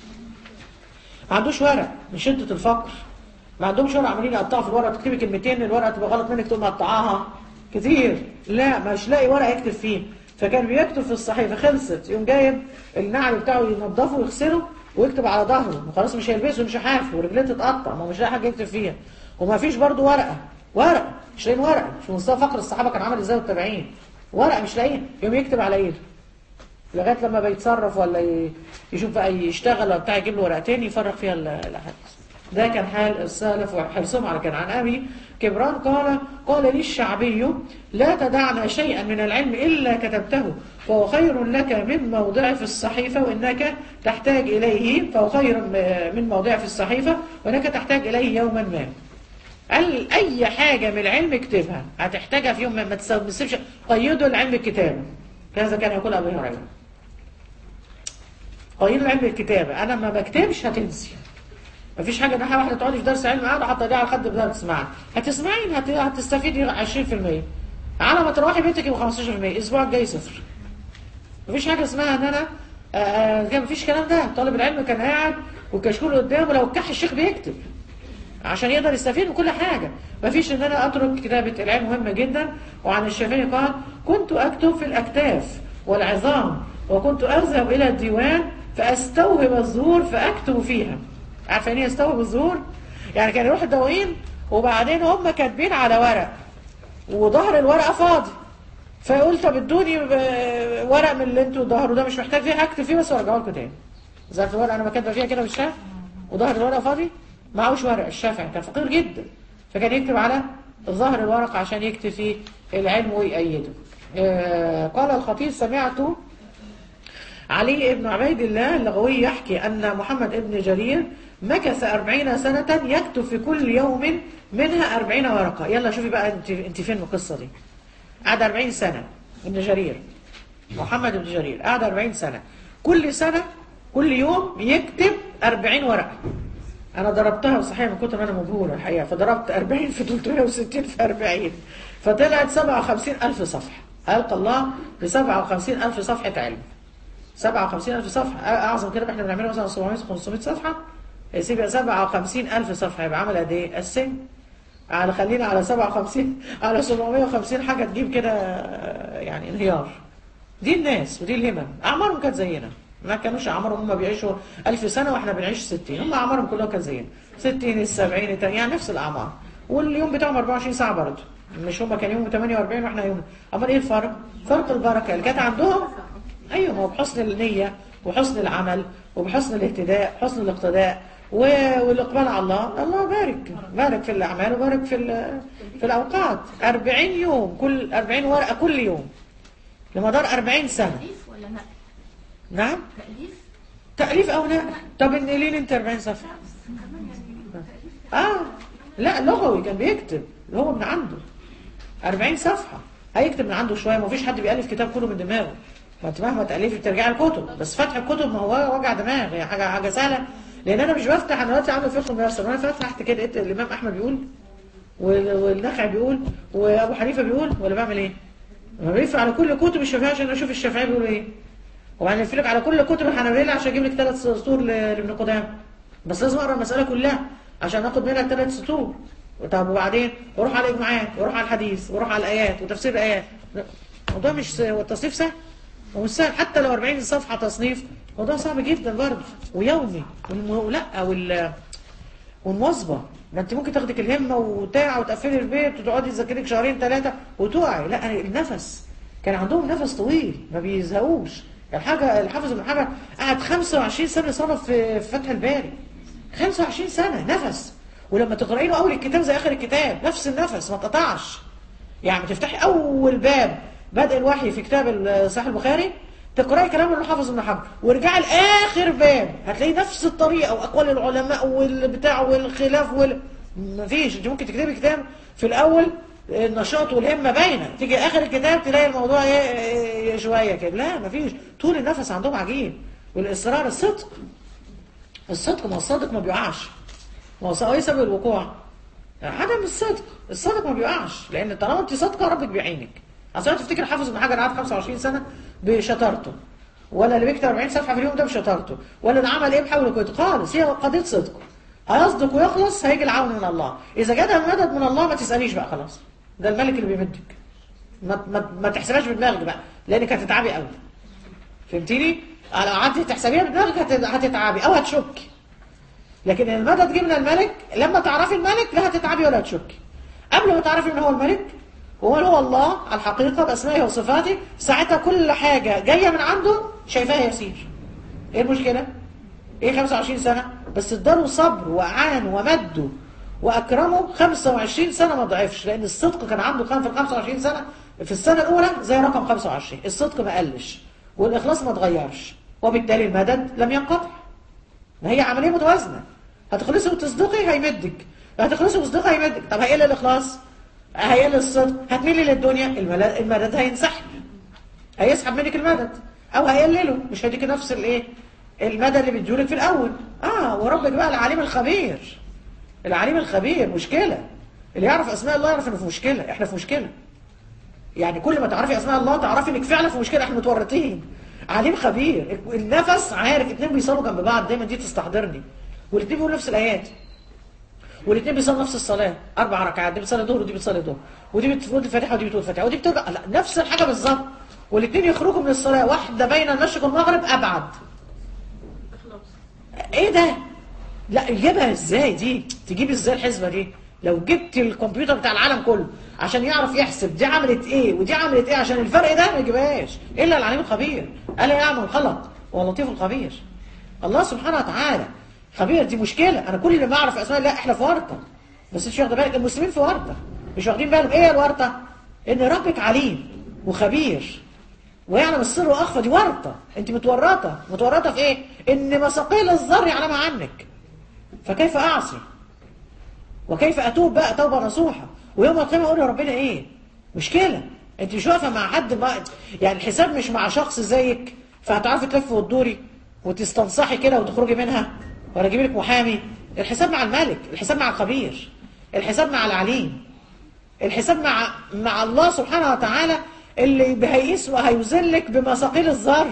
[SPEAKER 1] ما عندوش ورق من شدة الفقر ما عندهمش ورق عمالين يقطعوا في الورقة تكتبي كلمتين الورقة تبقى غلط منك تقوم مقطعاها كتير لا مش لاقي ورق يكتب فيه فكان بيكتب في الصحيفة خلصت يقوم جايب النعل بتاعه ينضفه ويغسله ويكتب على ظهره وخلاص مش هيلبسه مش حافه ورجليه تتقطع ما هو مش لاقي حاجة يكتب فيها وما فيش برضه ورقة ورقة مش لاقيين ورقة مش مستوى فقر الصحابة كان عامل ازاي والتابعين ورقة مش لاقيين يقوم يكتب على ايده لغايه لما بيتصرف ولا ي- يشوف بقى يشتغل ولا بتاع يجيب له ورقتين يفرغ فيها ال- الاحاديث ده كان حال السلف وحرصهم على كان عن ابي كبران قال قال لي الشعبي لا تدعنا شيئا من العلم الا كتبته فهو خير لك من موضع في الصحيفه وانك تحتاج اليه فهو خير م- من موضع في الصحيفه وانك تحتاج اليه يوما ما قال اي حاجه من العلم اكتبها هتحتاجها في يوم ما ما تسيبش قيدوا العلم بالكتابه كذا كان يقول ابو هريره قيدوا العلم بالكتابه انا ما بكتبش هتنسي مفيش حاجه ان احنا واحده تقعدي في درس علم قاعده حاطه ايديها على الخد بدها تسمعي هتسمعي هت... هتستفيدي 20% على ما تروحي بيتك يبقى 15% الاسبوع الجاي صفر مفيش حاجه اسمها ان انا آه، آه، كان مفيش كلام ده طالب العلم كان قاعد والكشكول قدامه لو كح الشيخ بيكتب عشان يقدر يستفيد من كل حاجة مفيش ان انا اترك كتابة العلم مهمة جدا وعن الشافعي قال كنت اكتب في الاكتاف والعظام وكنت اذهب الى الديوان فاستوهب الزهور فاكتب فيها عارفه يعني ايه استوهب الزهور يعني كان يروح الدواوين وبعدين هم كاتبين على ورق وظهر الورقة فاضي فقلت طب ادوني ب- ورق من اللي انتوا ظهره ده مش محتاج فيه هكتب فيه بس وارجعه لكم تاني زي الورقة انا ما كاتبه فيها كده مش فاهم وظهر الورقة فاضي معهوش ورق الشافعي كان فقير جدا فكان يكتب على ظهر الورقة عشان يكتب فيه العلم ويأيده آه، قال الخطيب سمعت علي بن عبيد الله اللغوي يحكي أن محمد بن جرير مكث أربعين سنة يكتب في كل يوم منها أربعين ورقة يلا شوفي بقى انت, انت فين من القصة دي قعد أربعين سنة ابن جرير محمد بن جرير قعد أربعين سنة كل سنة كل يوم يكتب أربعين ورقة أنا ضربتها صحيح من كتر ما أنا مبهورة الحقيقة فضربت 40 في 360 في 40 فطلعت 57 ألف صفحة ألقى الله ب 57 ألف صفحة علم 57 ألف صفحة أعظم كده احنا بنعملها مثلا 700 500 صفحة يا سيدي يبقى 57 ألف صفحة يبقى عمل قد إيه؟ السن على خلينا على 57 على 750 حاجه تجيب كده آه، يعني انهيار دي الناس ودي الهمم اعمارهم كانت زينا ما كانوش اعمارهم هم بيعيشوا 1000 سنه واحنا بنعيش 60 هم اعمارهم كلها كانت زينا 60 ال 70 ال 80 يعني نفس الاعمار واليوم بتاعهم 24 ساعه برضه مش هم كان يوم 48 واحنا يوم امال ايه الفرق؟ فرق البركه اللي كانت عندهم ايوه ما هو بحسن النيه وحسن العمل وبحسن الاهتداء حسن الاقتداء و- والاقبال على الله الله بارك بارك في الاعمال وبارك في ال- في الاوقات 40 يوم كل 40 ورقه كل يوم لمدار 40 سنه
[SPEAKER 3] تأليف ولا نقل؟
[SPEAKER 1] نعم
[SPEAKER 3] تأليف؟
[SPEAKER 1] تأليف أو لا طب إنقلين أنت 40 صفحة آه لا لغوي كان بيكتب هو من عنده 40 صفحة هيكتب من عنده شوية ما فيش حد بيألف كتاب كله من دماغه ما انت مهما تألفي بترجعي الكتب بس فتح الكتب ما هو وجع دماغ هي حاجة حاجة سهلة لأن أنا مش بفتح أنا دلوقتي عامل فقه ميسر وأنا فتحت كده لقيت الإمام أحمد بيقول وال- والنخعي بيقول وأبو حنيفة بيقول ولا بعمل إيه؟ ما بلف على كل كتب الشافعية عشان أشوف الشافعي بيقول إيه وبعدين الف لك على كل كتب الحنابلة عشان اجيب لك ثلاث سطور ل- لابن قدامه بس لازم اقرا المساله كلها عشان اخد منها ثلاث سطور طب وبعدين واروح على الاجماعات واروح على الحديث واروح على الايات وتفسير الايات لا، الموضوع مش س- هو التصنيف سهل ومش سهل حتى لو 40 صفحه تصنيف الموضوع صعب جدا برضه ويومي والم- لا وال والمواظبه ده انت ممكن تاخدك الهمه وتاع وتقفلي البيت وتقعدي تذاكري لك شهرين ثلاثه وتقعي لا النفس كان عندهم نفس طويل ما بيزهقوش الحاجه الحافظ ابن حجر قعد 25 سنه صنف في في فتح الباري 25 سنه نفس ولما تقراي له اول الكتاب زي اخر الكتاب نفس النفس ما قطعش يعني تفتحي اول باب بدء الوحي في كتاب ال- صحيح البخاري تقراي كلام الحافظ ابن حجر وارجعي لاخر باب هتلاقي نفس الطريقه واقوال العلماء والبتاع والخلاف وال مفيش انت ممكن تكتبي كتاب في الاول النشاط والهمه باينه تيجي اخر الكتاب تلاقي الموضوع ايه إيه شويه كده لا مفيش طول النفس عندهم عجيب والاصرار الصدق الصدق ما هو الصادق ما بيقعش ما هو ايه سبب الوقوع؟ عدم الصدق الصادق ما بيقعش لان طالما انت صادقه ربك بيعينك اصل أنا تفتكر حافظ ابن حجر قعد 25 سنه بشطارته ولا اللي بيكتب 40 صفحه في اليوم ده بشطارته ولا ده عمل ايه بحول كده خالص هي قضيه صدقه هيصدق ويخلص هيجي العون من الله اذا جالها المدد من الله ما تساليش بقى خلاص ده الملك اللي بيمدك ما ما, ما تحسبهاش بدماغك بقى لانك هتتعبي قوي فهمتيني؟ لو قعدتي تحسبيها بدماغك هت- هتتعبي او هتشكي لكن المدد جه من الملك لما تعرفي الملك لا هتتعبي ولا هتشكي قبل ما تعرفي ان هو الملك وهو هو الله على الحقيقه باسمائه وصفاته ساعتها كل حاجه جايه من عنده شايفاها يسير ايه المشكله؟ ايه 25 سنه؟ بس اداله صبر واعانه ومده واكرمه 25 سنه ما ضعفش لان الصدق كان عنده كان في ال 25 سنه في السنه الاولى زي رقم 25 الصدق ما قلش والاخلاص ما اتغيرش وبالتالي المدد لم ينقطع ما هي عمليه متوازنه هتخلصي وتصدقي هيمدك هتخلصي وتصدقي هيمدك طب هيقل الاخلاص هيقل الصدق هتميلي للدنيا المل- المدد هينسحب هيسحب منك المدد او هيقلله مش هيديك نفس الايه المدى اللي بيديهولك في الاول اه وربك بقى العليم الخبير العليم الخبير مشكله اللي يعرف اسماء الله يعرف انه في مشكله احنا في مشكله يعني كل ما تعرفي اسماء الله تعرفي انك فعلا في مشكله احنا متورطين عليم خبير النفس عارف اتنين بيصلوا جنب بعض دايما دي تستحضرني والاتنين بيقولوا نفس الايات والاثنين بيصلوا نفس الصلاه اربع ركعات دي بتصلي ظهر ودي بتصلي ظهر ودي بتقول الفاتحه ودي بتقول الفاتحه ودي بترجع لا نفس الحاجه بالظبط والاثنين يخرجوا من الصلاه واحده بين المشرق والمغرب ابعد
[SPEAKER 3] اخلاص
[SPEAKER 1] ايه ده لا يجيبها ازاي دي تجيب ازاي الحسبه دي لو جبت الكمبيوتر بتاع العالم كله عشان يعرف يحسب دي عملت ايه ودي عملت ايه عشان الفرق ده ما يجيبهاش الا العليم الخبير الا يعمل خلق هو لطيف الخبير الله سبحانه وتعالى خبير دي مشكله انا كل اللي ما اعرف اسماء الله احنا في ورطه بس مش واخد بالك المسلمين في ورطه مش واخدين بالهم ايه الورطه ان ربك عليم وخبير ويعلم السر واخفى دي ورطه انت متورطه متورطه في ايه ان مثاقيل الذر يعلمها عنك فكيف اعصي وكيف اتوب بقى توبه نصوحه ويوم القيامه اقول يا ربنا ايه مشكله انت مش واقفه مع حد بقى يعني الحساب مش مع شخص زيك فهتعرفي تلفي وتدوري وتستنصحي كده وتخرجي منها ولا اجيب لك محامي الحساب مع الملك الحساب مع الخبير الحساب مع العليم الحساب مع مع الله سبحانه وتعالى اللي هيقيس وهيذلك بمثاقيل الذر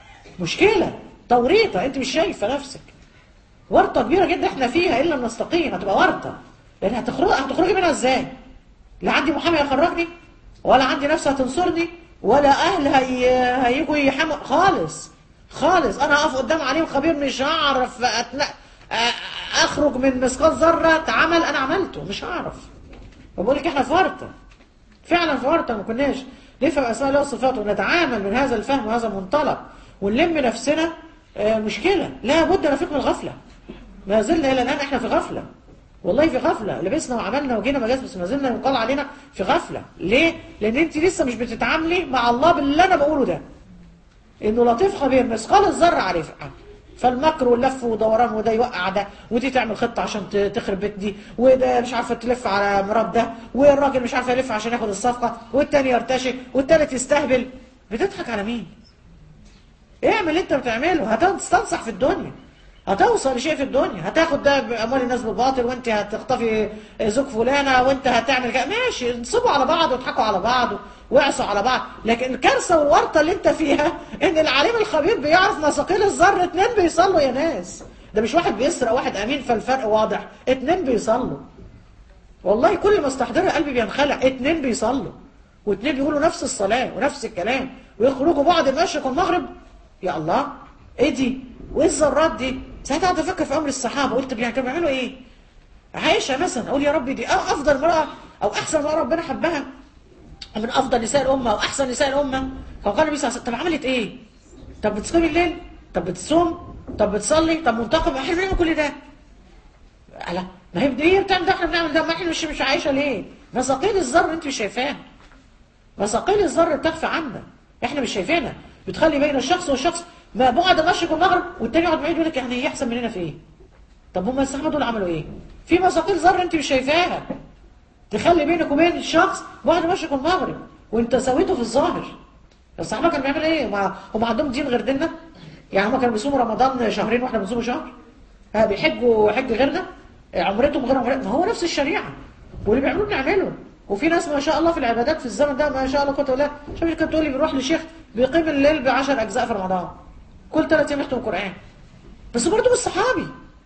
[SPEAKER 1] مشكله توريطه انت مش شايفه نفسك ورطه كبيره جدا احنا فيها الا نستقيم هتبقى ورطه لان هتخرج هتخرجي منها ازاي لا عندي محامي يخرجني ولا عندي نفس هتنصرني ولا اهل هي... هيجوا يحموا خالص خالص انا اقف قدام عليم خبير مش هعرف أتنا... أ- اخرج من مثقال ذره عمل انا عملته مش هعرف بقول لك احنا في ورطه فعلا في ورطه ما كناش نفهم اسماء الله وصفاته ونتعامل من هذا الفهم وهذا المنطلق ونلم نفسنا آه، مشكله لا بد نفيق من الغفله ما زلنا الى الان احنا في غفله والله في غفله لبسنا وعملنا وجينا مجاز بس ما زلنا يقال علينا في غفله ليه لان انت لسه مش بتتعاملي مع الله باللي انا بقوله ده انه لطيف خبير مثقال الذره عارفها فالمكر واللف ودوران وده يوقع ده ودي تعمل خطه عشان ت- تخرب بيت دي وده مش عارفه تلف على مراد ده والراجل مش عارفه يلف عشان ياخد الصفقه والتاني يرتشي والتالت يستهبل بتضحك على مين؟ اعمل اللي انت بتعمله هتستنصح في الدنيا هتوصل لشيء في الدنيا هتاخد ده باموال الناس بالباطل وانت هتخطفي زوج فلانه وانت هتعمل كده ماشي انصبوا على بعض واضحكوا على بعض واعصوا على بعض لكن الكارثه والورطه اللي انت فيها ان العليم الخبير بيعرف مثاقيل الذر اتنين بيصلوا يا ناس ده مش واحد بيسرق واحد امين فالفرق واضح اتنين بيصلوا والله كل ما استحضرها قلبي بينخلع اتنين بيصلوا واتنين بيقولوا نفس الصلاة ونفس الكلام ويخرجوا بعض المشرق والمغرب يا الله ايه دي وايه الذرات دي ساعتها قعدت افكر في امر الصحابه قلت يعني كانوا بيعملوا ايه عائشه مثلا اقول يا ربي دي افضل امراه او احسن امراه ربنا حبها من افضل نساء الامه واحسن نساء الامه فقال النبي صلى الله عليه وسلم طب عملت ايه طب بتصوم الليل طب بتصوم طب بتصلي طب منتقم احنا بنعمل كل ده لا ما هي دي بتعمل ده احنا بنعمل ده ما احنا مش مش عايشه ليه مثاقيل الذر انت مش شايفاها مثاقيل الذر بتخفى عنا احنا مش شايفينها بتخلي بين الشخص والشخص ما بعد المشرق والمغرب والتاني يقعد بعيد يقول لك يعني هي احسن مننا في ايه طب هم الصحابه دول عملوا ايه في مثاقيل ذر انت مش شايفاها تخلي بينك وبين الشخص بعد المشرق والمغرب وانت سويته في الظاهر الصحابه كانوا بيعملوا ايه ما هم عندهم دين غير ديننا يعني هم كانوا بيصوموا رمضان شهرين واحنا بنصومه شهر ها بيحجوا حج غيرنا عمرتهم غير عمرتنا ما هو نفس الشريعه واللي بيعملوه بنعمله وفي ناس ما شاء الله في العبادات في الزمن ده ما شاء الله كنت اقول لها شوفي كانت تقول لي بنروح لشيخ بيقيم الليل ب 10 اجزاء في رمضان كل ثلاث ايام يختم القران بس برضه مش صحابي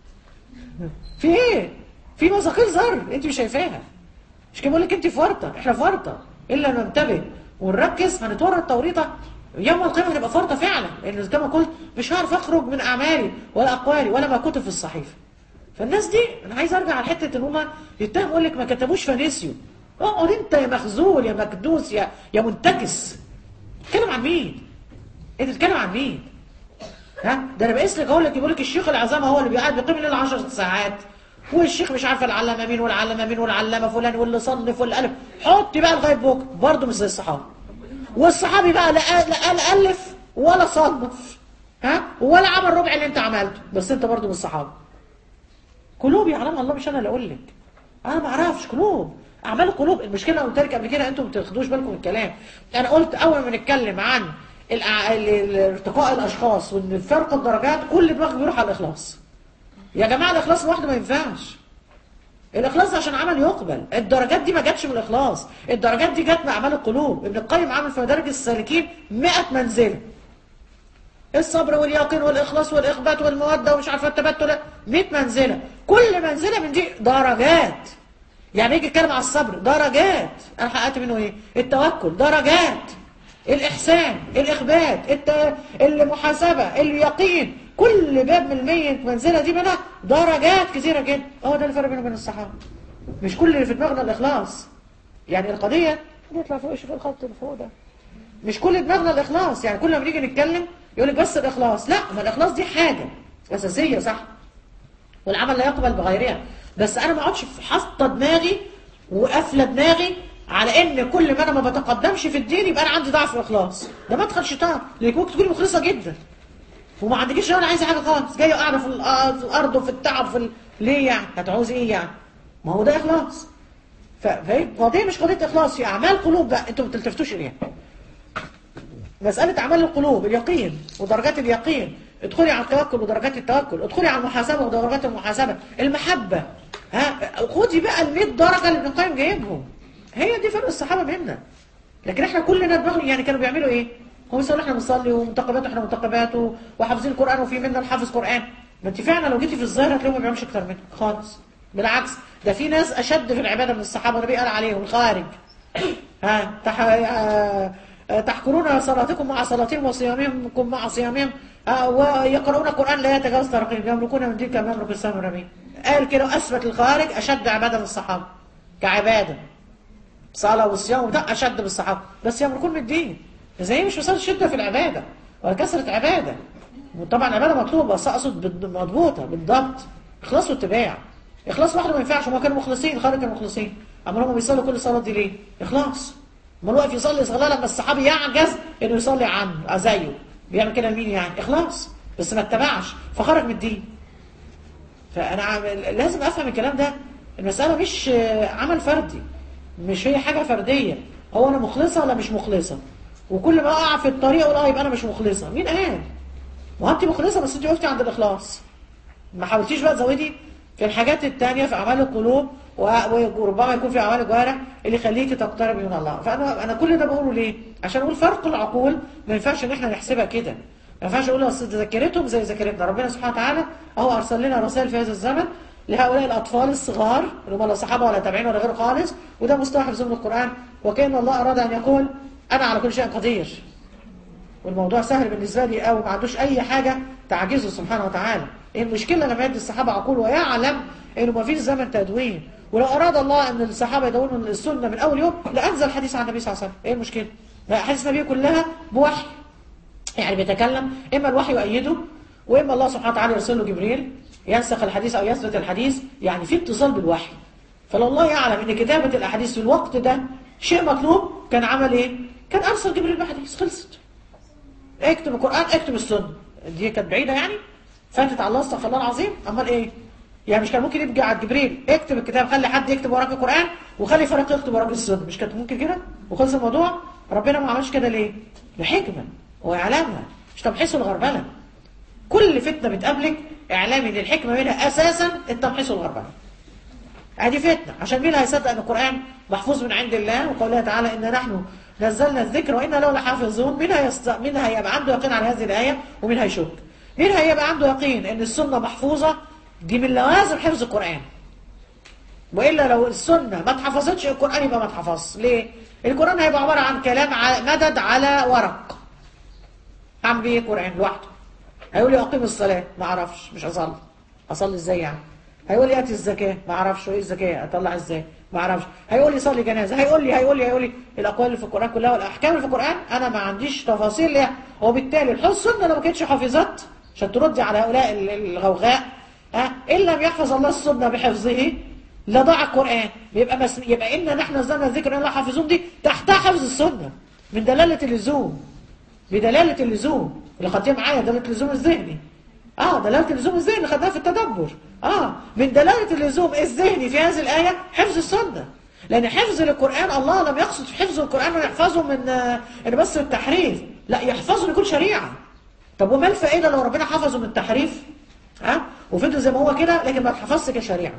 [SPEAKER 1] في ايه؟ في مثاقيل ذر انت مش شايفاها مش كده بقول لك انت في ورطه احنا في ورطه الا ننتبه ونركز هنتورط توريطه يوم القيامه هنبقى في ورطه فعلا لان كما قلت مش هعرف اخرج من اعمالي ولا اقوالي ولا ما كتب في الصحيفه فالناس دي انا عايز ارجع على حته ان هم يتهم يقول لك ما كتبوش فنسيوا اقعد انت يا مخزول يا مكدوس يا يا منتكس تتكلم عن مين؟ انت بتتكلم عن مين؟ ها ده انا بقيس لك اقول لك يقول لك الشيخ العظامه هو اللي بيقعد بيقيم الليل 10 ساعات والشيخ مش عارفه العلامه مين والعلامه مين والعلامه فلان واللي صنف واللي الف حط بقى لغايه بكره برضه مش زي الصحابه والصحابي بقى لا لا قال الف ولا صنف ها ولا عمل ربع اللي انت عملته بس انت برضه من الصحابه قلوب يعلمها الله مش انا اللي اقول لك انا ما اعرفش قلوب اعمال القلوب المشكله قلت لك قبل كده انتم ما بتاخدوش بالكم من الكلام انا قلت اول ما نتكلم عن الأع- ال- ال- ارتقاء الاشخاص وان فرق الدرجات كل دماغ بيروح على الاخلاص يا جماعه الاخلاص لوحده ما ينفعش الاخلاص عشان عمل يقبل الدرجات دي ما جاتش من الاخلاص الدرجات دي جت من اعمال القلوب ابن القيم عامل في مدارج السالكين 100 منزله الصبر واليقين والاخلاص والاخبات والموده ومش عارفه التبتل 100 منزله كل منزله من دي درجات يعني يجي يتكلم على الصبر درجات انا حققت منه ايه التوكل درجات الاحسان الاخبات الت... المحاسبه اليقين كل باب من المية منزله دي منها درجات كثيره جدا اه ده الفرق بينه وبين الصحابه مش كل اللي في دماغنا الاخلاص يعني القضيه نطلع فوق شوف الخط اللي فوق ده مش كل دماغنا الاخلاص يعني كل ما بنيجي نتكلم يقول لك بس الاخلاص لا ما الاخلاص دي حاجه اساسيه صح والعمل لا يقبل بغيرها بس انا ما اقعدش حاطه دماغي وقافله دماغي على ان كل ما انا ما بتقدمش في الدين يبقى انا عندي ضعف في الاخلاص ده مدخل شيطان لانك ممكن تكوني مخلصه جدا وما عندكيش انا عايزه حاجه خالص جايه قاعده في الأ- في الارض وفي التعب في ال... ليه يعني هتعوزي ايه يعني ما هو ده اخلاص ف- فهي قضيه مش قضيه اخلاص في اعمال قلوب بقى انتوا ما بتلتفتوش اليها مسألة أعمال القلوب اليقين ودرجات اليقين ادخلي على التوكل ودرجات التوكل ادخلي على المحاسبة ودرجات المحاسبة المحبة ها خدي بقى ال 100 درجة اللي ابن القيم جايبهم هي دي فرق الصحابة بيننا لكن احنا كلنا دماغنا يعني كانوا بيعملوا ايه؟ هم يقولوا احنا بنصلي ومنتقبات احنا منتقبات و- وحافظين القرآن وفي منا الحافظ قرآن ما انت فعلا لو جيتي في الظاهر هتلاقيهم ما بيعملوش اكتر منك خالص بالعكس ده في ناس اشد في العباده من الصحابه النبي قال عليهم الخارج ها تح... آه، آه، تحقرون صلاتكم مع صلاتهم وصيامكم مع صيامهم آه، ويقرؤون القران لا يتجاوز تراقيهم يملكون من دين كما يملك السلام والنبي قال كده واثبت الخارج اشد عباده من الصحابه كعباده صلاه وصيام وده اشد من الصحابه بس يملكون من الدين زي مش مسألة شده في العباده ولا كثره عباده وطبعا العباده مطلوبه بس اقصد بال- مضبوطه بالضبط اخلاص واتباع اخلاص لوحده ما ينفعش هم كانوا مخلصين خارج كانوا مخلصين اما هم بيصلوا كل صلاه دي ليه اخلاص ما الواقف يصلي صلاه لما الصحابي يعجز انه يصلي عنه زيه بيعمل كده لمين يعني اخلاص بس ما اتبعش فخرج من الدين فانا عم- لازم افهم الكلام ده المساله مش آه، عمل فردي مش هي حاجه فرديه هو انا مخلصه ولا مش مخلصه وكل ما اقع في الطريق اقول اه يبقى انا مش مخلصه مين قال ما انت مخلصه بس انت وقفتي عند الاخلاص ما حاولتيش بقى تزودي في الحاجات التانية في اعمال القلوب و- وربما يكون في اعمال الجوارح اللي يخليكي تقتربي من الله فانا انا كل ده بقوله ليه عشان اقول فرق العقول ما ينفعش ان احنا نحسبها كده ما ينفعش اقول اصل ذاكرتهم زي ذاكرتنا ربنا سبحانه وتعالى اهو ارسل لنا رسائل في هذا الزمن لهؤلاء الاطفال الصغار اللي هم لا صحابه ولا تابعين ولا غيره خالص وده مستوى حفظهم للقران وكان الله اراد ان يقول انا على كل شيء قدير والموضوع سهل بالنسبة لي أو ما عندوش أي حاجة تعجزه سبحانه وتعالى إيه المشكلة لما يدي الصحابة عقول ويعلم إنه ما فيش زمن تدوين ولو أراد الله أن الصحابة يدونوا السنة من أول يوم لأنزل حديث عن النبي صلى الله عليه وسلم إيه المشكلة؟ لا، حديث النبي كلها بوحي يعني بيتكلم إما الوحي يؤيده وإما الله سبحانه وتعالى يرسل له جبريل ينسخ الحديث أو يثبت الحديث يعني في اتصال بالوحي فلو الله يعلم ان كتابة الاحاديث في الوقت ده شيء مطلوب كان عمل ايه كان ارسل جبريل بحديث خلصت اكتب القرآن اكتب السنة دي كانت بعيدة يعني فاتت على الله استغفر الله العظيم امال ايه يعني مش كان ممكن يبقى على جبريل اكتب الكتاب خلي حد يكتب وراك القرآن وخلي فريق يكتب وراك السنة مش كانت ممكن كده وخلص الموضوع ربنا ما عملش كده ليه لحكمة وإعلامها مش تمحيص الغربلة كل فتنة بتقابلك اعلامي ان الحكمة منها اساسا التمحيص والغربلة ادي فتنة عشان مين هيصدق ان القرآن محفوظ من عند الله وقوله تعالى إن نحن نزلنا الذكر وإنا له لحافظون مين هيست... مين هيبقى عنده يقين على هذه الآية ومين هيشك مين هيبقى عنده يقين ان السنة محفوظة دي من لوازم حفظ القرآن وإلا لو السنة ما اتحفظتش القرآن يبقى ما اتحفظش ليه القرآن هيبقى عبارة عن كلام ع- مدد على ورق هعمل بيه إيه قرآن لوحده هيقول لي أقيم الصلاة ما أعرفش مش أصلي أصلي إزاي يعني هيقول لي أتي الزكاة ما أعرفش إيه الزكاة أطلع إزاي ما أعرفش هيقول لي صلي جنازة هيقول لي هيقول لي هيقول لي الأقوال اللي في القرآن كلها والأحكام اللي في القرآن أنا ما عنديش تفاصيل ليها وبالتالي الحفظ السنة لو ما كانتش حافظت عشان تردي على هؤلاء ال- الغوغاء ها إن لم يحفظ الله السنة بحفظه لضاع القرآن يبقى مس... يبقى إن نحن نزلنا الذكر إن الله حافظون دي تحتها حفظ السنة من دلالة اللزوم بدلالة اللزوم اللي خدتيها معايا دلالة اللزوم الذهني اه دلالة اللزوم الذهني اللي خدناها في التدبر اه من دلالة اللزوم الذهني في هذه الآية حفظ السنة لأن حفظ القرآن الله لم يقصد في حفظ القرآن ويحفظه من آه، إن بس التحريف لا يحفظه لكل شريعة طب وما الفائدة لو ربنا حفظه من التحريف ها وفضل زي ما هو كده لكن ما اتحفظش كشريعة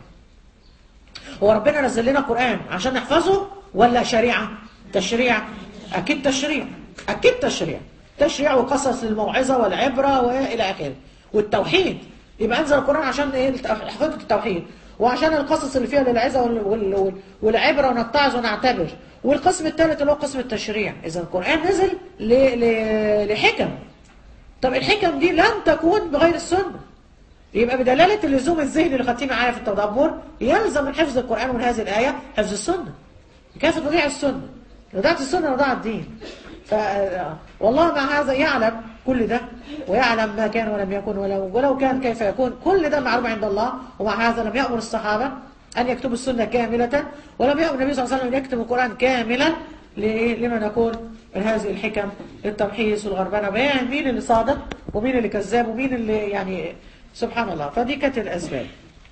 [SPEAKER 1] هو ربنا نزل لنا قرآن عشان نحفظه ولا شريعة تشريع أكيد تشريع أكيد تشريع تشريع وقصص الموعظة والعبرة وإلى آخره والتوحيد يبقى أنزل القرآن عشان إيه الت- حفظة التوحيد وعشان القصص اللي فيها للعظة وال- وال- وال- والعبرة ونتعظ ونعتبر والقسم الثالث اللي هو قسم التشريع إذا القرآن نزل ل- ل- لحكم طب الحكم دي لن تكون بغير السنة يبقى بدلالة اللزوم الذهني اللي خدتيه معايا في التدبر يلزم من حفظ القرآن من هذه الآية حفظ السنة كيف تضيع السنة لو ضاعت السنة لو ضاع الدين ف... والله مع هذا يعلم كل ده ويعلم ما كان ولم يكن ولو, ولو كان كيف يكون كل ده معلوم عند الله ومع هذا لم يأمر الصحابة أن يكتبوا السنة كاملة ولم يأمر النبي صلى الله عليه وسلم أن يكتب القرآن كاملا ل- لما نكون من هذه الحكم التمحيص والغربنة بيان مين اللي صادق ومين اللي كذاب ومين اللي يعني سبحان الله فدي كانت الأسباب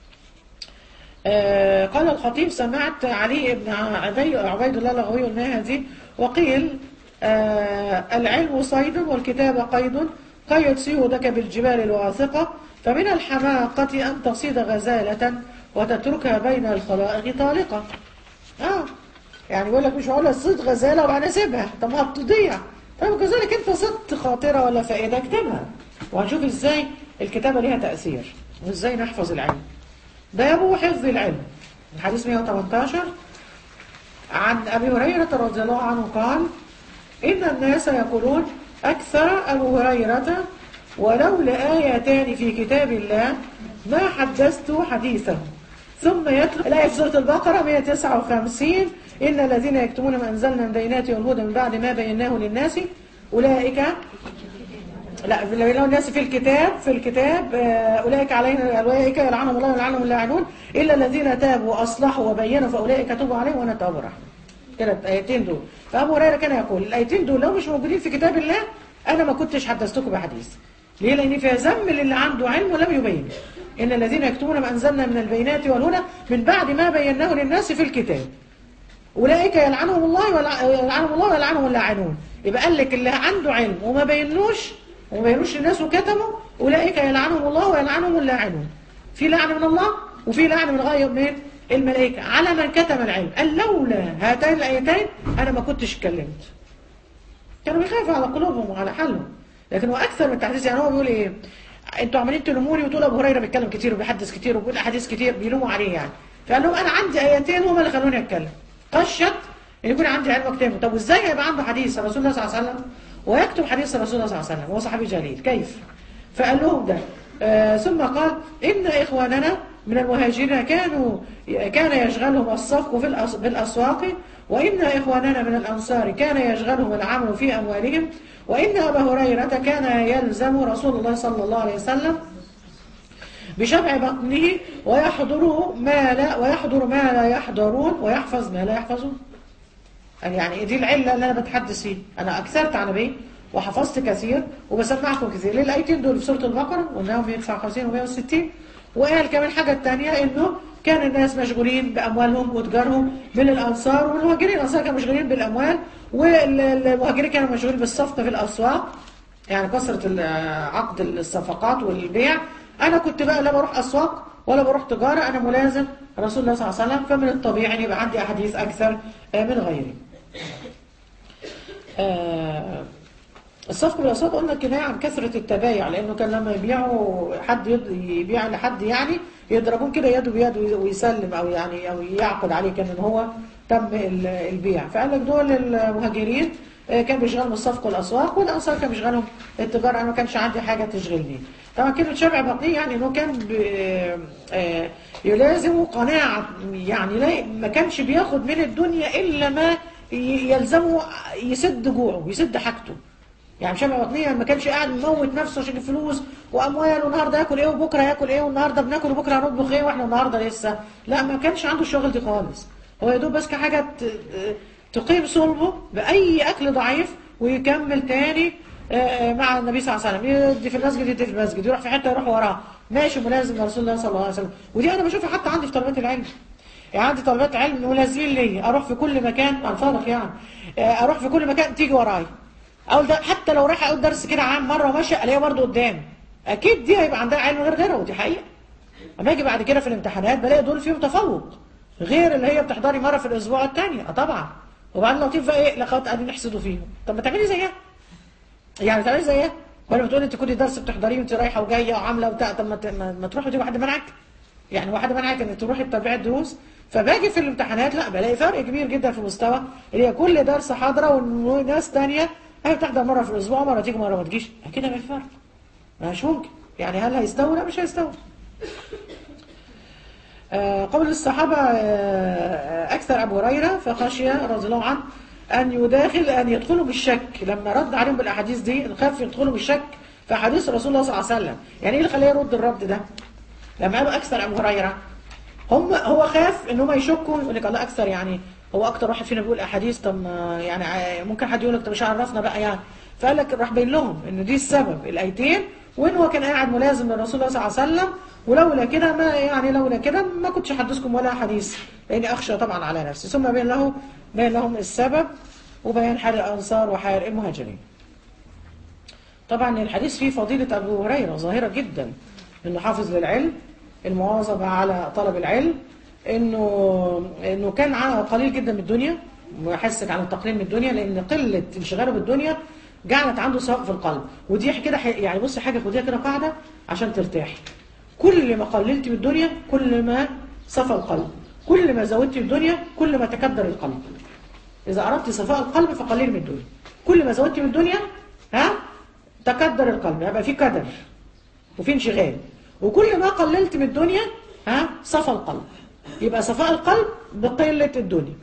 [SPEAKER 1] آه، قال الخطيب سمعت علي بن عبي- عبيد الله اللغوي الماهدي وقيل آه، العلم صيد والكتاب قيد قيد سيودك بالجبال الواثقة فمن الحماقة أن تصيد غزالة وتتركها بين الخلائق طالقة اه يعني بيقول لك مش هقول صيد غزالة وبعدين اسيبها طب ما بتضيع طيب كذلك انت صدت خاطرة ولا فائدة اكتبها وهنشوف ازاي الكتابة ليها تأثير وازاي نحفظ العلم ده أبو حفظ العلم الحديث 118 عن أبي هريرة رضي الله عنه قال إن الناس يقولون أكثر أبو هريرة ولولا آيتان في كتاب الله ما حدثت حديثه ثم يتلو الآية في سورة البقرة 159 إن الذين يكتمون ما أنزلنا من بينات والهدى من بعد ما بيناه للناس أولئك لا لو الناس في الكتاب في الكتاب آه، أولئك علينا أولئك يلعنهم الله ويلعنهم اللاعنون إلا الذين تابوا وأصلحوا وبينوا فأولئك توبوا عليهم وأنا التواب الرحيم كده الآيتين دول فأبو هريرة كان يقول الآيتين دول لو مش موجودين في كتاب الله أنا ما كنتش حدثتكم بحديث ليه؟ لأن فيها ذم للي عنده علم ولم يبين إن الذين يكتمون ما أنزلنا من البينات والهدى من بعد ما بيناه للناس في الكتاب أولئك يلعنهم الله ويلع- يلعنهم الله ويلعنهم اللاعنون يبقى قال لك اللي عنده علم وما بينوش وما بينوش للناس وكتموا أولئك يلعنهم الله ويلعنهم اللاعنون في لعن من الله وفي لعن من غير من الملائكة على من كتم العلم قال لولا هاتين الآيتين أنا ما كنتش اتكلمت كانوا بيخافوا على قلوبهم وعلى حالهم لكن هو اكثر من التحديث يعني هو بيقول ايه انتوا عمالين تلوموني وتقولوا ابو هريره بيتكلم كتير وبيحدث كتير وبيقول احاديث كتير بيلوموا عليه يعني فقال لهم انا عندي ايتين هما اللي خلوني اتكلم خشت ان يكون عندي علم اكتبه طب وازاي هيبقى عنده حديث رسول الله صلى الله عليه وسلم ويكتب حديث رسول الله صلى الله عليه وسلم وهو صحابي جليل كيف فقال لهم ده آه ثم قال إن إخواننا من المهاجرين كانوا كان يشغلهم الصفق في الأس- بالأسواق وإن إخواننا من الأنصار كان يشغلهم العمل في أموالهم وإن أبا هريرة كان يلزم رسول الله صلى الله عليه وسلم بشبع بطنه ويحضر ما لا ويحضر ما لا يحضرون ويحفظ ما لا يحفظون قال يعني دي العلة اللي أنا بتحدث فيه أنا أكثرت عن نبي وحفظت كثير وبسمعكم كثير ليه الآيتين دول في سورة البقرة وإنهم 159 و 160 وقال كمان حاجة التانية إنه كان الناس مشغولين بأموالهم وتجارهم من الأنصار والمهاجرين الأنصار كانوا مشغولين بالأموال والمهاجرين كانوا مشغولين بالصفقة في الأسواق يعني كثرة ال- عقد الصفقات والبيع أنا كنت بقى لا بروح أسواق ولا بروح تجارة أنا ملازم رسول الله صلى الله عليه وسلم فمن الطبيعي أن يبقى عندي أحاديث أكثر آه، من غيري آه، الصفق بالأسواق قلنا كناية عن كثرة التبايع لأنه كان لما يبيعوا حد يد- يبيع لحد يعني يضربون كده يده بيد وي- ويسلم أو يعني أو يعقد عليه كان إن هو تم ال- البيع فقال لك دول المهاجرين آه، كان بيشغلهم الصفق والأسواق والأنصار كان بيشغلهم التجارة أنا ما كانش عندي حاجة تشغلني طبعا كلمة شبع بطني يعني إنه كان ب- آه، يلازم قناعة يعني لا ما كانش بياخد من الدنيا إلا ما ي- يلزمه يسد جوعه يسد حاجته يعني شبع بطنية ما كانش قاعد مموت نفسه عشان الفلوس واموال والنهارده ياكل ايه وبكره ياكل ايه والنهارده بناكل وبكره هنطبخ ايه واحنا النهارده لسه لا ما كانش عنده الشغل دي خالص هو يا دوب بس كحاجه ت- تقيم صلبه باي اكل ضعيف ويكمل تاني آه، آه، مع النبي صلى الله عليه وسلم يدي في المسجد يدي في المسجد يروح في حته يروح وراه ماشي ملازم لرسول الله صلى الله عليه وسلم ودي انا بشوفها حتى عندي في طلبات العلم يعني عندي طلبات علم ملازمين ليا اروح في كل مكان انفضل يعني آه، اروح في كل مكان تيجي ورايا اقول ده حتى لو رايح اقول درس كده عام مره وماشي الاقيها برضه قدامي اكيد دي هيبقى عندها علم غير غيرها ودي حقيقه اما اجي بعد كده في الامتحانات بلاقي دول فيهم تفوق غير اللي هي بتحضري مره في الاسبوع الثانيه اه طبعا وبعدين لطيف بقى ايه لقد قاعدين يحسدوا فيهم طب ما تعملي زيها يعني تعملي زيها ولا بتقولي انت كل درس بتحضريه وانت رايحه وجايه وعامله وبتاع طب ما ت- ما ما تروحي دي واحد منعك يعني واحد منعك انك تروحي تتابعي الدروس فباجي في الامتحانات لا بلاقي فرق كبير جدا في المستوى اللي هي كل درس حاضره وناس تانية هي بتحضر مره في الاسبوع مره تيجي مره ما تجيش كده بقى فرق مش ممكن يعني هل هيستوي لا مش هيستوي آه، قول الصحابة آه، أكثر أبو هريرة فخشي رضي الله عنه أن يداخل أن يدخلوا بالشك لما رد عليهم بالأحاديث دي خاف يدخلوا بالشك في حديث رسول الله صلى الله عليه وسلم يعني إيه اللي خلاه يرد الرد ده لما قالوا أكثر أبو هريرة هم هو خاف ان هم يشكوا يقول لك الله اكثر يعني هو اكتر واحد فينا بيقول احاديث طب ما يعني ع- ممكن حد يقول لك طب مش عرفنا بقى يعني فقال لك راح باين لهم ان دي السبب الايتين وان هو كان قاعد ملازم للرسول الله صلى الله عليه وسلم ولولا كده ما يعني لولا كده ما كنتش احدثكم ولا حديث لاني اخشى طبعا على نفسي ثم بين له بين لهم السبب وبيان حال الانصار وحال المهاجرين طبعا الحديث فيه فضيلة أبو هريرة ظاهرة جدا إنه حافظ للعلم المواظبة على طلب العلم إنه إنه كان ع- قليل جدا من الدنيا ويحسك عن التقليل من الدنيا لأن قلة انشغاله بالدنيا جعلت عنده سواء في القلب ودي كده ح- يعني بصي حاجة خديها كده قاعدة عشان ترتاحي كل ما قللت من الدنيا كل ما صفى القلب كل ما زودت الدنيا كل ما تكدر القلب إذا أردت صفاء القلب فقليل من الدنيا كل ما زودت من الدنيا ها تكدر القلب يبقى في كدر وفي انشغال وكل ما قللت من الدنيا ها صفى القلب يبقى صفاء القلب بقلة الدنيا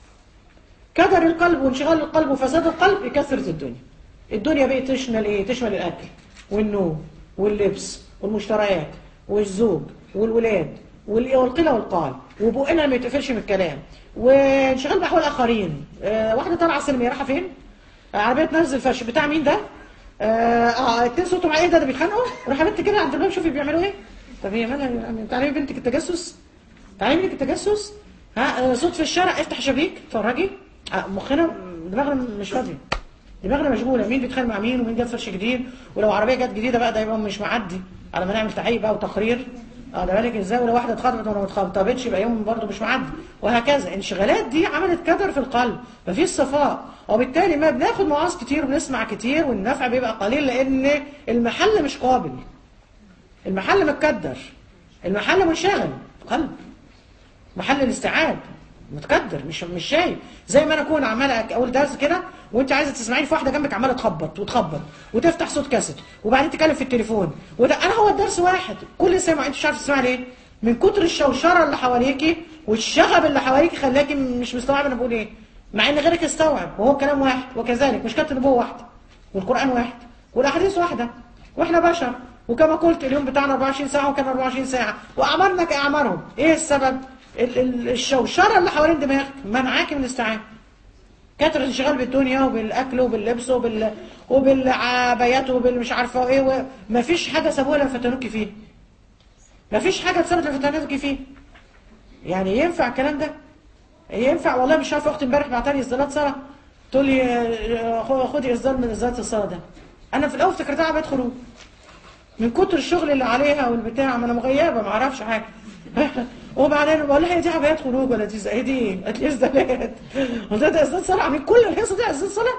[SPEAKER 1] كدر القلب وانشغال القلب وفساد القلب يكثرة الدنيا الدنيا بقت تشمل ايه تشمل الاكل والنوم واللبس والمشتريات والزوج والولاد وال- والقلة والقال وبقنا ما يتقفلش من الكلام وانشغال باحوال الاخرين آه واحده طالعه سينما رايحه فين آه عربيه تنزل فرش بتاع مين ده اه اه اتنين صوتهم ايه ده ده بيتخانقوا روح يا بنت كده عند الباب شوفي بيعملوا ايه طب هي مالها يعني تعلمي بنتك التجسس تعلمي بنتك التجسس ها آه صوت في الشارع افتح شبيك اتفرجي آه مخنا دماغنا مش فاضيه دماغنا مشغوله مين بيتخانق مع مين ومين جاب فرش جديد ولو عربيه جت جديده بقى ده يبقى مش معدي على ما نعمل تحقيق بقى وتقرير اه ده بالك ازاي ولو واحده اتخطبت ولا ما اتخطبتش يبقى يوم برضه مش معدي وهكذا الانشغالات دي عملت كدر في القلب مفيش صفاء وبالتالي ما بناخد مواعظ كتير وبنسمع كتير والنفع بيبقى قليل لان المحل مش قابل المحل متكدر المحل منشغل قلب محل الاستيعاب متكدر مش مش شايف زي ما انا اكون عمال أك- اقول درس كده وانت عايزه تسمعيني في واحده جنبك عماله تخبط وتخبط وتفتح صوت كاسيت وبعدين تتكلم في التليفون وده انا هو الدرس واحد كل سمع انت مش عارفه تسمعي ليه من كتر الشوشره اللي حواليكي والشغب اللي حواليكي خلاكي مش مستوعبه انا بقول ايه مع ان غيرك استوعب وهو كلام واحد وكذلك مش كانت النبوه واحده والقران واحد والاحاديث واحده واحنا بشر وكما قلت اليوم بتاعنا 24 ساعه وكان 24 ساعه واعمارنا كاعمارهم ايه السبب ال- ال- الشوشره اللي حوالين دماغك منعاكي من الاستيعاب كتر الانشغال بالدنيا وبالاكل وباللبس وبال وبالعبايات وبالمش عارفه ايه ومفيش حاجه سابوها لما فتنوكي فيه مفيش حاجه اتثبت لما فتنوكي فيه يعني ينفع الكلام ده ينفع والله مش عارفه اختي امبارح بعتلي اصدارات صلاه تقول لي آه، خ- خدي اصدار من اصدارات الصلاه ده انا في الاول افتكرتها عباد خروج من كتر الشغل اللي عليها والبتاع ما انا مغيبه ما اعرفش حاجه وبعدين بقول لها هي دي عبايات خروج ولا دي ايه دي؟ قالت لي ازدالات قلت لها ده ازداد صلاه عاملين كل الهيصه دي ازداد صلاه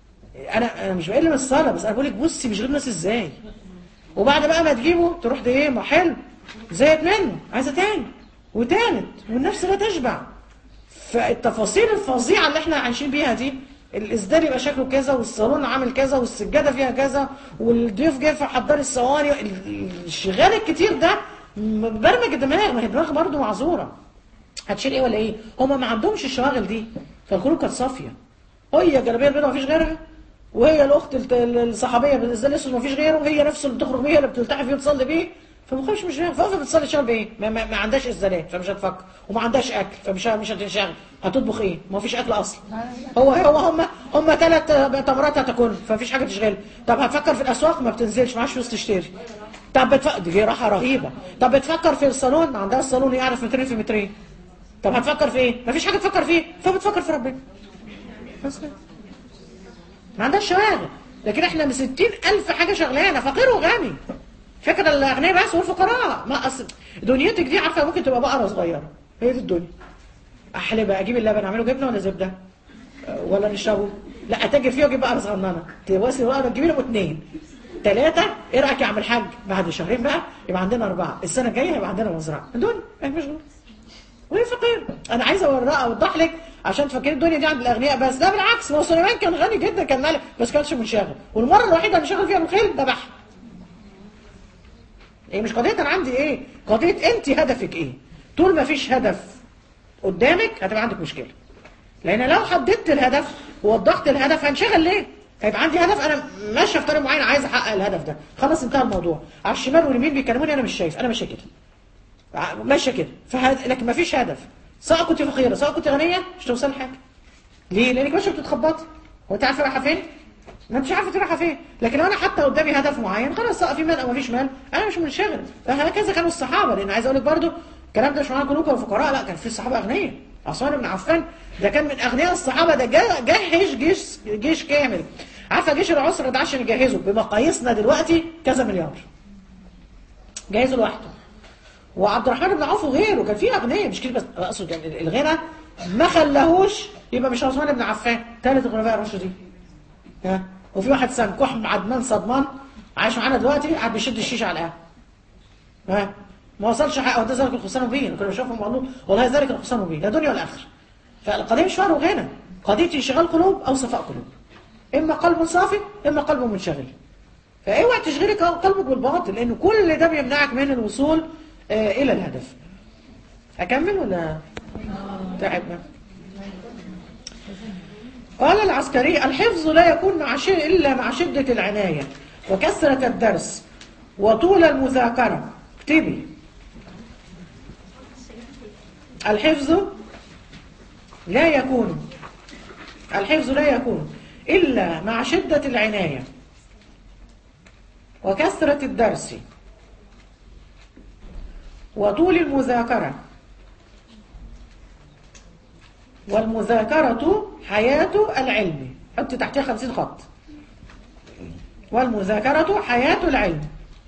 [SPEAKER 1] انا انا مش بقل من الصلاه بس انا بقول لك بصي بيشغل الناس ازاي وبعد بقى ما تجيبه تروح ده ايه ما حلو زهقت منه عايزه تاني وتالت والنفس لا تشبع فالتفاصيل الفظيعه اللي احنا عايشين بيها دي الاسدال يبقى شكله كذا والصالون عامل كذا والسجاده فيها كذا والضيوف جاي فحضر الصواني ال- الشغال الكتير ده برمج الدماغ ما هي الدماغ برضه معذوره هتشيل ايه ولا ايه هما ما عندهمش الشواغل دي فالخروج كانت صافيه هي جلابيه البيضاء ما فيش غيرها وهي الاخت الت- الصحابيه بالنسبه الاسود ما فيش غيره وهي نفس اللي بتخرج بيه اللي بتلتحي فيه وتصلي بيه فما خافش مش فاهم فاقفه بتصلي شغل بايه ما, ما, ما عندهاش ازدالات فمش هتفكر وما عندهاش اكل فمش ه- مش هتنشغل هتطبخ ايه ما فيش اكل اصلا هو هو هم هم ثلاث تمرات هتاكل فمفيش حاجه تشغل طب هتفكر في الاسواق ما بتنزلش معاش فلوس تشتري طب بتفكر دي راحه رهيبه طب بتفكر في الصالون عندها الصالون يعرف مترين في مترين طب هتفكر في ايه مفيش حاجه تفكر فيه فبتفكر في ربنا بس كده ما عندهاش شواغل لكن احنا ب 60 ألف حاجة شغلانة فقير وغني فكرة الأغنياء بس والفقراء ما أصل دنيتك دي عارفة ممكن تبقى بقرة صغيرة هي دي الدنيا أحلب أجيب اللبن أعمله جبنة ولا زبدة أه، ولا نشربه لا أتاجر فيه وأجيب بقرة صغننة تبصي بقرة تجيبي لهم اثنين ثلاثة إيه رأيك يا عم الحاج بعد شهرين بقى يبقى عندنا أربعة السنة الجاية يبقى عندنا مزرعة الدنيا إيه مش غلط. وهي فقير انا عايزه اوريها اوضح لك عشان تفكري الدنيا دي عند الاغنياء بس ده بالعكس ما هو سليمان كان غني جدا كان ملك بس كانش منشغل والمره الوحيده اللي شغل فيها بالخيل ذبحها ايه مش قضيه انا عندي ايه قضيه انت هدفك ايه طول ما فيش هدف قدامك هتبقى عندك مشكله لان لو حددت الهدف ووضحت الهدف هنشغل ليه هيبقى عندي هدف انا ماشيه في طريق معين عايز احقق الهدف ده خلاص انتهى الموضوع على الشمال واليمين بيكلموني انا مش شايف انا ماشيه كده ماشيه كده فهد... لكن ما فيش هدف سواء كنت فقيره سواء كنت غنيه مش توصل حاجه ليه لانك ماشيه بتتخبطي هو انت عارفه رايحه فين ما انتش عارفه انت رايحه فين لكن لو انا حتى قدامي هدف معين خلاص سواء في مال او ما فيش مال انا مش منشغل فهكذا كانوا الصحابه لان عايز اقول لك برضو الكلام ده مش معناه كلكم فقراء لا كان في صحابه اغنياء عثمان بن عفان ده كان من اغنياء الصحابه ده جه- جهز جيش جيش كامل عارفه جيش العسره ده عشان يجهزه بمقاييسنا دلوقتي كذا مليار جهزه لوحده وعبد الرحمن بن عوف وغيره كان في اغنياء مش كده بس اقصد يعني الغنى ما خلاهوش يبقى مش عثمان بن عفان ثالث الخلفاء الراشدين ها وفي واحد سنكوح عدنان صدمان عايش معانا دلوقتي قاعد بيشد الشيشه على القهوه ها ما وصلش حق وده ذلك الخسران مبين كنا بنشوفهم قالوا والله ذلك الخسران مبين لا دنيا ولا اخره فالقضيه مش فقر وغنى قضيه انشغال قلوب او صفاء قلوب اما قلب صافي اما قلب منشغل فاوعى تشغلي قلبك بالباطل لان كل ده بيمنعك من الوصول آه الى الهدف اكمل ولا تعبنا قال العسكري الحفظ لا يكون مع شيء إلا مع شدة العناية وكثرة الدرس وطول المذاكرة اكتبي الحفظ لا يكون الحفظ لا يكون إلا مع شدة العناية وكثرة الدرس وطول المذاكرة والمذاكرة حياة العلم حط تحتها خمسين خط والمذاكرة حياة العلم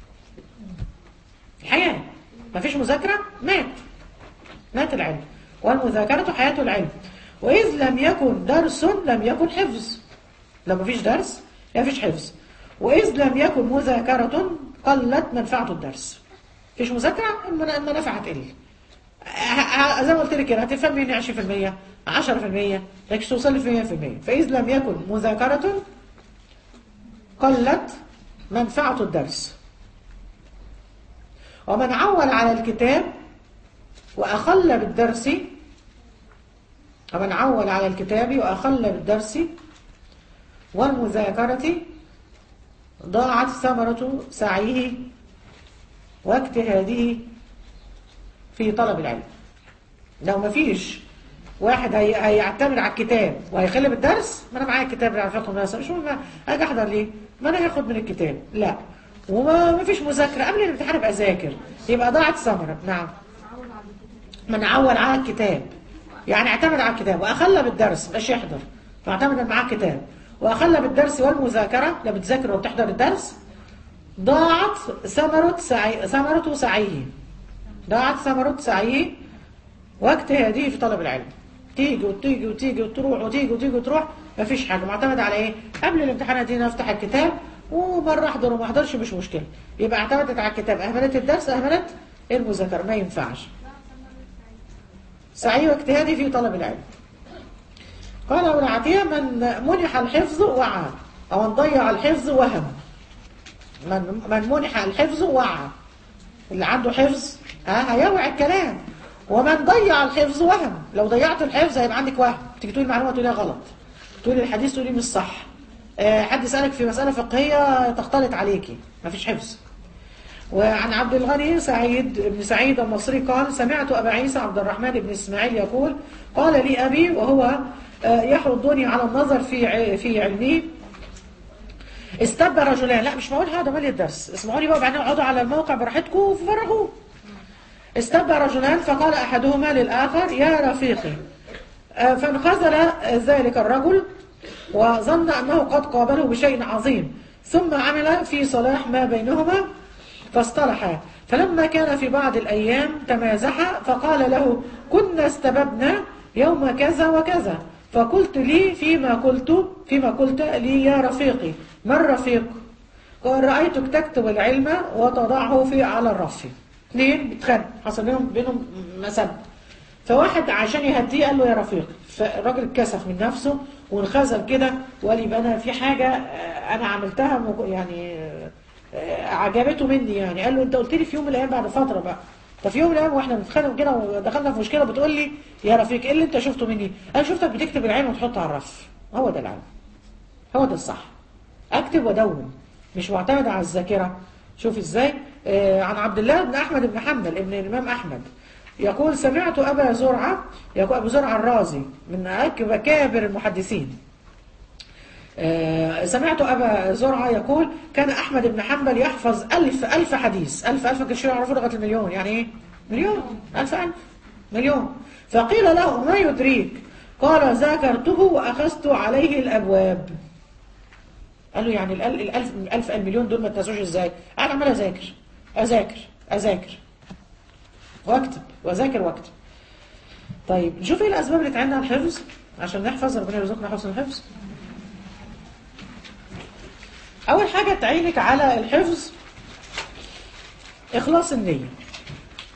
[SPEAKER 1] الحياة مفيش مذاكرة مات مات العلم والمذاكرة حياة العلم وإذ لم يكن درس لم يكن حفظ لو مفيش درس مفيش حفظ وإذ لم يكن مذاكرة قلت منفعة الدرس مفيش مذاكرة المنافع هتقل زي ما قلت لك كده هتفهم مني 20% 10% لكن توصل ل 100% فإذ لم يكن مذاكرة قلت منفعة الدرس ومن عول على الكتاب وأخل بالدرس ومن عول على الكتاب وأخل بالدرس والمذاكرة ضاعت ثمرة سعيه واجتهاده في طلب العلم لو ما فيش واحد هي... هيعتمد على الكتاب وهيخلي بالدرس ما انا معايا الكتاب على فقه الناس مش مهم اجي احضر ليه ما انا هاخد من الكتاب لا وما ما فيش مذاكره قبل الامتحان ابقى اذاكر يبقى ضاعت ثمره نعم من عول على الكتاب يعني اعتمد على الكتاب واخلى بالدرس مش يحضر فاعتمد معاه الكتاب واخلى بالدرس والمذاكره لا بتذاكر وبتحضر الدرس ضاعت ثمره سعي ثمره سعيه ضاعت ثمره سعيه واجتهاده في طلب العلم تيجي وتيجي وتيجي وتروح وتيجي وتيجي وتروح مفيش حاجه معتمد على ايه قبل الامتحانات دي افتح الكتاب ومره احضر وما احضرش مش مشكله يبقى اعتمدت على الكتاب اهملت الدرس اهملت المذاكره ما ينفعش سعي واجتهادي في طلب العلم قال ابن عتية من منح الحفظ وعى او من ضيع الحفظ وهم من من منح الحفظ وعى اللي عنده حفظ ها هيوعي الكلام ومن ضيع الحفظ وهم لو ضيعت الحفظ هيبقى عندك وهم تيجي تقولي معلومه تقوليها غلط تقولي الحديث تقولي مش صح أه حد يسالك في مساله فقهيه تختلط عليكي مفيش حفظ وعن عبد الغني سعيد بن سعيد المصري قال سمعت ابا عيسى عبد الرحمن بن اسماعيل يقول قال لي ابي وهو أه يحرضني على النظر في في علمي استب رجلان لا مش معقول هذا مالي الدرس اسمعوني بقى وبعدين اقعدوا على الموقع براحتكم وفرغوه استب رجلان فقال أحدهما للآخر يا رفيقي فانخزل ذلك الرجل وظن أنه قد قابله بشيء عظيم ثم عمل في صلاح ما بينهما فاصطلحا فلما كان في بعض الأيام تمازحا فقال له كنا استببنا يوم كذا وكذا فقلت لي فيما قلت فيما قلت لي يا رفيقي ما الرفيق قال رأيتك تكتب العلم وتضعه في على الرف اثنين بيتخانقوا حصل لهم بينهم مسب فواحد عشان يهديه قال له يا رفيق فالراجل اتكسف من نفسه وانخزل كده وقال يبقى انا في حاجه انا عملتها يعني عجبته مني يعني قال له انت قلت لي في يوم من الايام بعد فتره بقى ففي يوم من الايام واحنا بنتخانق كده ودخلنا في مشكله بتقول لي يا رفيق ايه اللي انت شفته مني؟ انا شفتك بتكتب العلم وتحطه على الرف هو ده العلم هو ده الصح اكتب ودون مش معتمد على الذاكره شوف ازاي آه عن عبد الله بن احمد بن حنبل ابن الامام احمد يقول سمعت ابا زرعه يقول ابو زرعه الرازي من اكابر المحدثين آه سمعت ابا زرعه يقول كان احمد بن حنبل يحفظ ألف ألف حديث ألف ألف كانش يعرفوا لغه المليون يعني ايه مليون ألف ألف مليون فقيل له ما يدريك قال ذاكرته واخذت عليه الابواب قال له يعني الألف الألف الألف المليون دول ما تنسوش ازاي؟ أنا عمال أذاكر أذاكر أذاكر وأكتب وأذاكر وأكتب. طيب نشوف إيه الأسباب اللي تعيننا على الحفظ عشان نحفظ ربنا يرزقنا حسن الحفظ. أول حاجة تعينك على الحفظ إخلاص النية.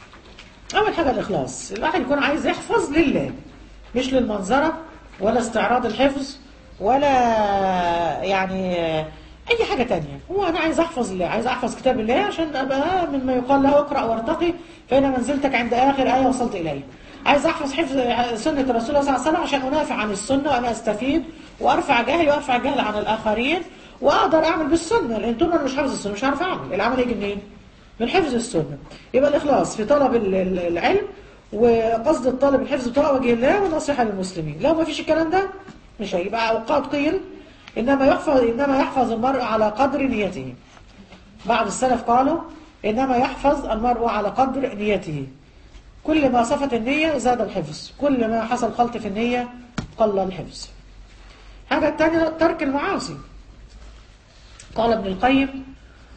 [SPEAKER 4] اول حاجه الاخلاص الواحد يكون عايز يحفظ لله مش للمنظره ولا استعراض الحفظ ولا يعني اي حاجه تانية هو انا عايز احفظ الله عايز احفظ كتاب الله عشان ابقى مما يقال له اقرا وارتقي فان منزلتك عند اخر ايه وصلت اليها عايز احفظ حفظ سنه الرسول صلى الله عليه وسلم عشان انافع عن السنه وانا استفيد وارفع جهلي وارفع جهل عن الاخرين واقدر اعمل بالسنه لان طول ما انا مش حافظ السنه مش هعرف اعمل العمل يجي منين؟ من حفظ السنه يبقى الاخلاص في طلب ال- ال- العلم وقصد الطالب الحفظ بطاقة وجه الله والنصيحة للمسلمين لو ما فيش الكلام ده مش هيبقى أوقات قيل إنما يحفظ إنما يحفظ المرء على قدر نيته بعض السلف قالوا إنما يحفظ المرء على قدر نيته كل ما صفت النية زاد الحفظ كل ما حصل خلط في النية قل الحفظ حاجة الثانية ترك المعاصي قال ابن القيم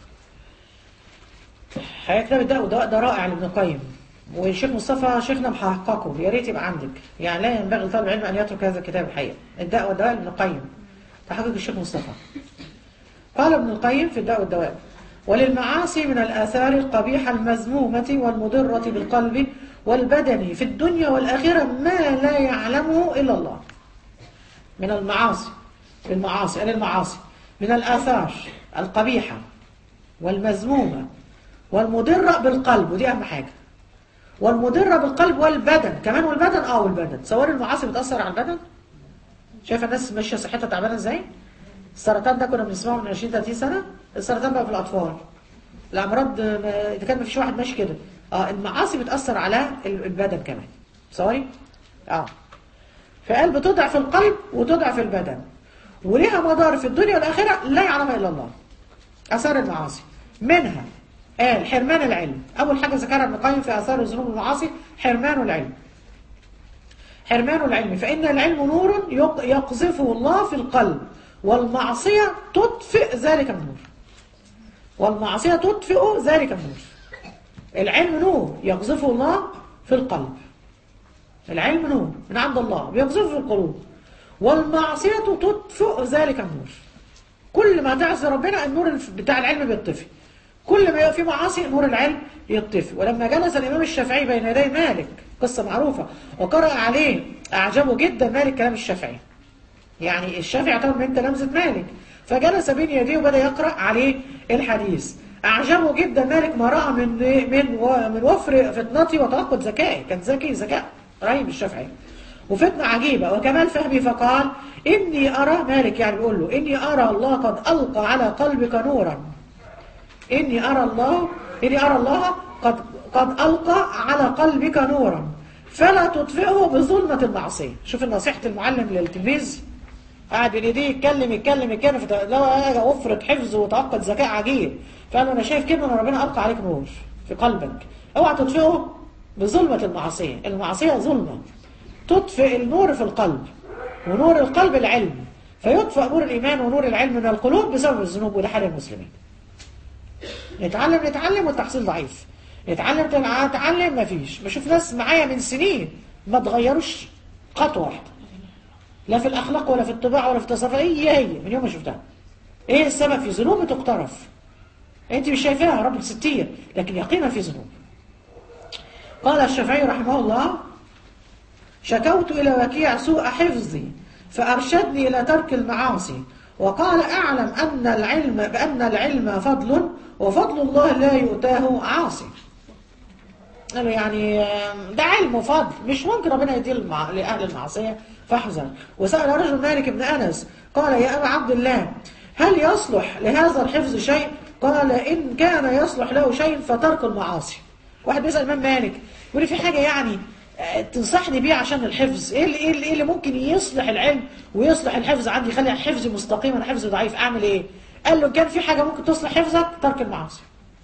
[SPEAKER 4] حقيقة كتاب الداء والدواء ده رائع لابن القيم والشيخ مصطفى شيخنا محققه يا ريت يبقى عندك يعني لا ينبغي لطالب العلم ان يترك هذا الكتاب الحقيقه الداء والدواء لابن القيم تحقق الشيخ مصطفى قال ابن القيم في الداء والدواء وللمعاصي من الآثار القبيحة المذمومة والمضرة بالقلب والبدن في الدنيا والآخرة ما لا يعلمه إلا الله من المعاصي المعاصي قال المعاصي من الآثار القبيحة والمذمومة والمضرة بالقلب ودي أهم حاجة والمضرة بالقلب والبدن كمان والبدن اه والبدن تصور المعاصي بتأثر على البدن شايفه الناس ماشيه صحتها تعبانه ازاي السرطان ده كنا بنسمعه من 20 30 سنه السرطان بقى في الاطفال الامراض ما- اذا كان مفيش واحد ماشي كده اه المعاصي بتاثر على ال- البدن كمان تصوري اه فقال بتضعف القلب وتضعف البدن وليها مضار في الدنيا والاخره لا يعلمها الا الله اثار المعاصي منها قال حرمان العلم اول حاجه ذكرها ابن القيم في اثار الذنوب والمعاصي حرمان العلم حرمان العلم فإن العلم نور يق- يقذفه الله في القلب والمعصية تطفئ ذلك النور والمعصية تطفئ ذلك النور العلم نور يقذفه الله في القلب العلم نور من عند الله بيقذفه في القلوب والمعصية تطفئ ذلك النور كل ما تعصي ربنا النور الف- بتاع العلم بيطفي كل ما يبقى في معاصي نور العلم يطفي ولما جلس الإمام الشافعي بين يدي مالك قصة معروفة وقرأ عليه أعجبه جدا مالك كلام الشافعي يعني الشافعي يعتبر من تلامذة مالك فجلس بين يديه وبدأ يقرأ عليه الحديث أعجبه جدا مالك ما رأى من من و- من وفر فطنته وتوقد ذكائه كان ذكي ذكاء رهيب الشافعي وفتنة عجيبة وكمال فهمي فقال إني أرى مالك يعني بيقول له إني أرى الله قد ألقى على قلبك نورا إني أرى الله إني أرى الله قد قد ألقى على قلبك نورا فلا تطفئه بظلمة المعصية شوف نصيحة المعلم للتلميذ قاعد بين ايديه يتكلم يتكلم يتكلم فت- لو اجى افرض حفظ وتعقد ذكاء عجيب فقال له انا شايف كده ان ربنا القى عليك نور في قلبك اوعى تطفئه بظلمة المعصية المعصية ظلمة تطفئ النور في القلب ونور القلب العلم فيطفئ نور الإيمان ونور العلم من القلوب بسبب الذنوب وده حال المسلمين نتعلم نتعلم والتحصيل ضعيف نتعلم تنع- نتعلم مفيش بشوف ناس معايا من سنين ما تغيروش خطوة واحدة لا في الأخلاق ولا في الطباع ولا في التصرف هي هي من يوم ما شفتها ايه السبب في ذنوب تقترف انت مش شايفاها رب ستير لكن يقينا في ذنوب قال الشافعي رحمه الله شكوت إلى وكيع سوء حفظي فأرشدني إلى ترك المعاصي وقال أعلم أن العلم بأن العلم فضل وفضل الله لا يؤتاه عاصي قالوا يعني آم، ده علم وفضل مش ممكن ربنا يديه المع... لأهل المعصية فاحذر وسأل رجل مالك بن أنس قال يا أبا عبد الله هل يصلح لهذا الحفظ شيء قال إن كان يصلح له شيء فترك المعاصي واحد بيسأل الإمام مالك يقول لي في حاجة يعني آه، تنصحني بيه عشان الحفظ ايه اللي, إيه اللي, إيه اللي ممكن يصلح العلم ويصلح الحفظ عندي يخلي حفظي مستقيم انا حفظي ضعيف اعمل ايه قال له إن كان في حاجة ممكن تصلح حفظك ترك المعاصي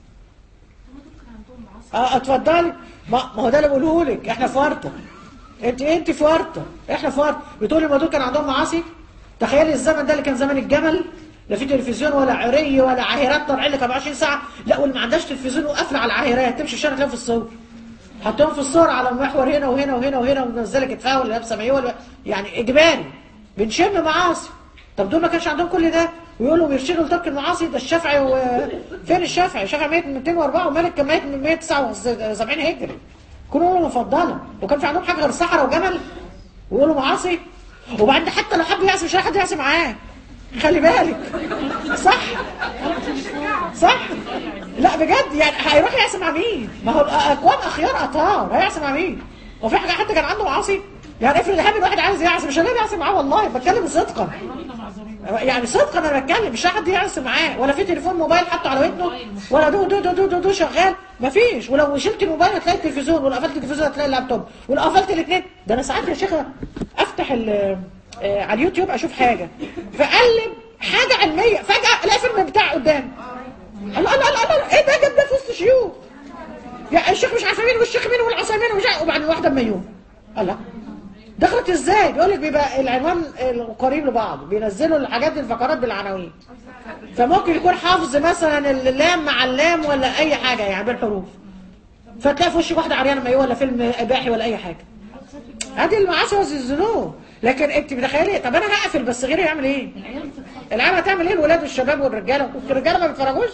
[SPEAKER 4] اه اتفضلي ما ما هو ده اللي بقوله لك احنا في ورطه انت انت في ورطه احنا في ورطه بتقولي ما دول كان عندهم معاصي تخيلي الزمن ده اللي كان زمن الجمل لا في تلفزيون ولا عري ولا عاهرات طالعين لك 24 ساعه لا واللي ما عندهاش تلفزيون وقافله على العاهرات تمشي الشارع تلاقيهم في الصور حطيهم في الصور على المحور هنا وهنا وهنا وهنا ومنزله كتفها ولا لابسه مايوه ولا يعني اجباري بنشم معاصي طب دول ما كانش عندهم كل ده ويقولوا بيرشدوا لترك المعاصي ده الشافعي و... فين الشافعي؟ الشافعي ميت من 204 ومالك كان ميت من 179 هجري كلهم يقولوا مفضله وكان في عندهم حاجه غير صحراء وجمل ويقولوا معاصي وبعدين حتى لو حب يعصي مش هيلاقي حد يعصي معاه خلي بالك صح صح لا بجد يعني هيروح يعصي مع مين ما هو اكوان اخيار اطهار هيعصي مع مين وفي حاجه حتى كان عنده معاصي يعني افرض حابب واحد عايز يعصي مش هلاقي يعصي معاه والله بتكلم صدقا يعني صدقا انا بتكلم مش حد يعصي معاه ولا في تليفون موبايل حاطه على ودنه ولا دو دو دو دو دو, دو شغال مفيش ولو شلت الموبايل هتلاقي التلفزيون ولو قفلت التلفزيون هتلاقي اللابتوب ولو قفلت الاثنين ده انا ساعات يا شيخه افتح ال- آه، على اليوتيوب اشوف حاجه فاقلب حاجه علميه فجاه الاقي فيلم بتاع قدامي الله الله الله الله ايه ده جاب ده في وسط شيوخ يا الشيخ مش عارفه مين والشيخ مين والعصامين ومش عارف وبعدين واحده ميوم الله دخلت ازاي بيقول لك بيبقى العنوان قريب لبعض بينزلوا الحاجات الفقرات بالعناوين فممكن يكون حافظ مثلا اللام مع اللام ولا اي حاجه يعني بالحروف فتلاقي في وشك واحده عريانه مايوه ولا فيلم اباحي ولا اي حاجه ادي المعاصي والذنوب لكن انت متخيلي طب انا هقفل بس غيري يعمل ايه العيال هتعمل ايه الولاد والشباب والرجاله الرجاله ما بيتفرجوش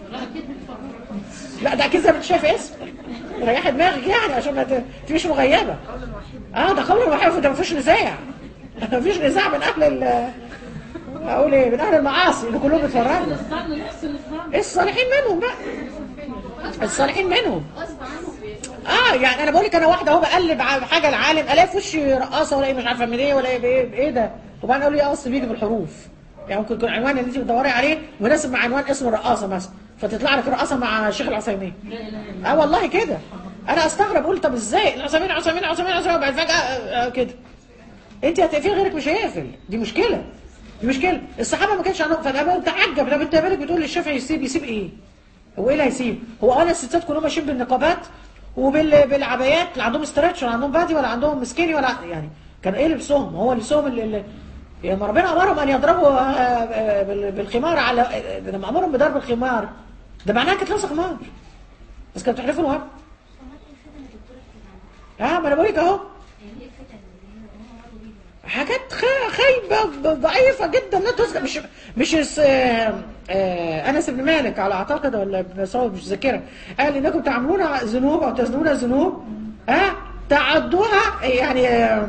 [SPEAKER 4] لا ده اكيد زي ما انت شايف اسم ريحي دماغك يعني عشان ما ت- تبقيش مغيبه اه ده قول الوحيد ده ما فيش نزاع ما فيش نزاع من اهل ال اقول ايه من اهل المعاصي اللي كلهم بيتفرجوا الصالحين منهم بقى الصالحين منهم اه يعني انا بقول لك انا واحده اهو بقلب على حاجه العالم الاقي في وشي رقاصه ولا ايه مش عارفه من ايه ولا ايه ايه, إيه ده وبعدين اقول لي اه اصل بيجي بالحروف يعني ممكن يكون عنوان اللي انت بتدوري عليه مناسب مع عنوان اسم الرقاصه مثلا فتطلع لك رقاصه مع الشيخ العثيمين اه والله كده انا استغرب اقول طب ازاي العثيمين العثيمين العثيمين العثيمين وبعد فجاه آه، آه، كده انت هتقفلي غيرك مش هيقفل دي مشكله دي مشكله الصحابه ما كانش عندهم فانا بتعجب طب انت مالك بتقول للشافعي يسيب يسيب ايه هو ايه اللي هيسيب هو انا الستات كلهم ماشيين بالنقابات وبالعبايات لا عندهم استرتش ولا عندهم بادي ولا عندهم مسكيني ولا يعني كان ايه لبسهم هو لبسهم اللي, اللي لما ربنا امرهم ان يضربوا آه، آه، بال- بالخمار على آه، لما امرهم بضرب الخمار ده معناها كانت لابسه خمار بس كانت بتحلفوا الوهم اه ما انا بقول لك اهو حاجات خ- خايبه ب- ضعيفه جدا لا تذكر مش مش الس- آه، آه، انس بن مالك على اعتقد ولا ابن مسعود مش ذاكره قال انكم تعملون ذنوب او تزنون ذنوب ها تعدوها يعني آه،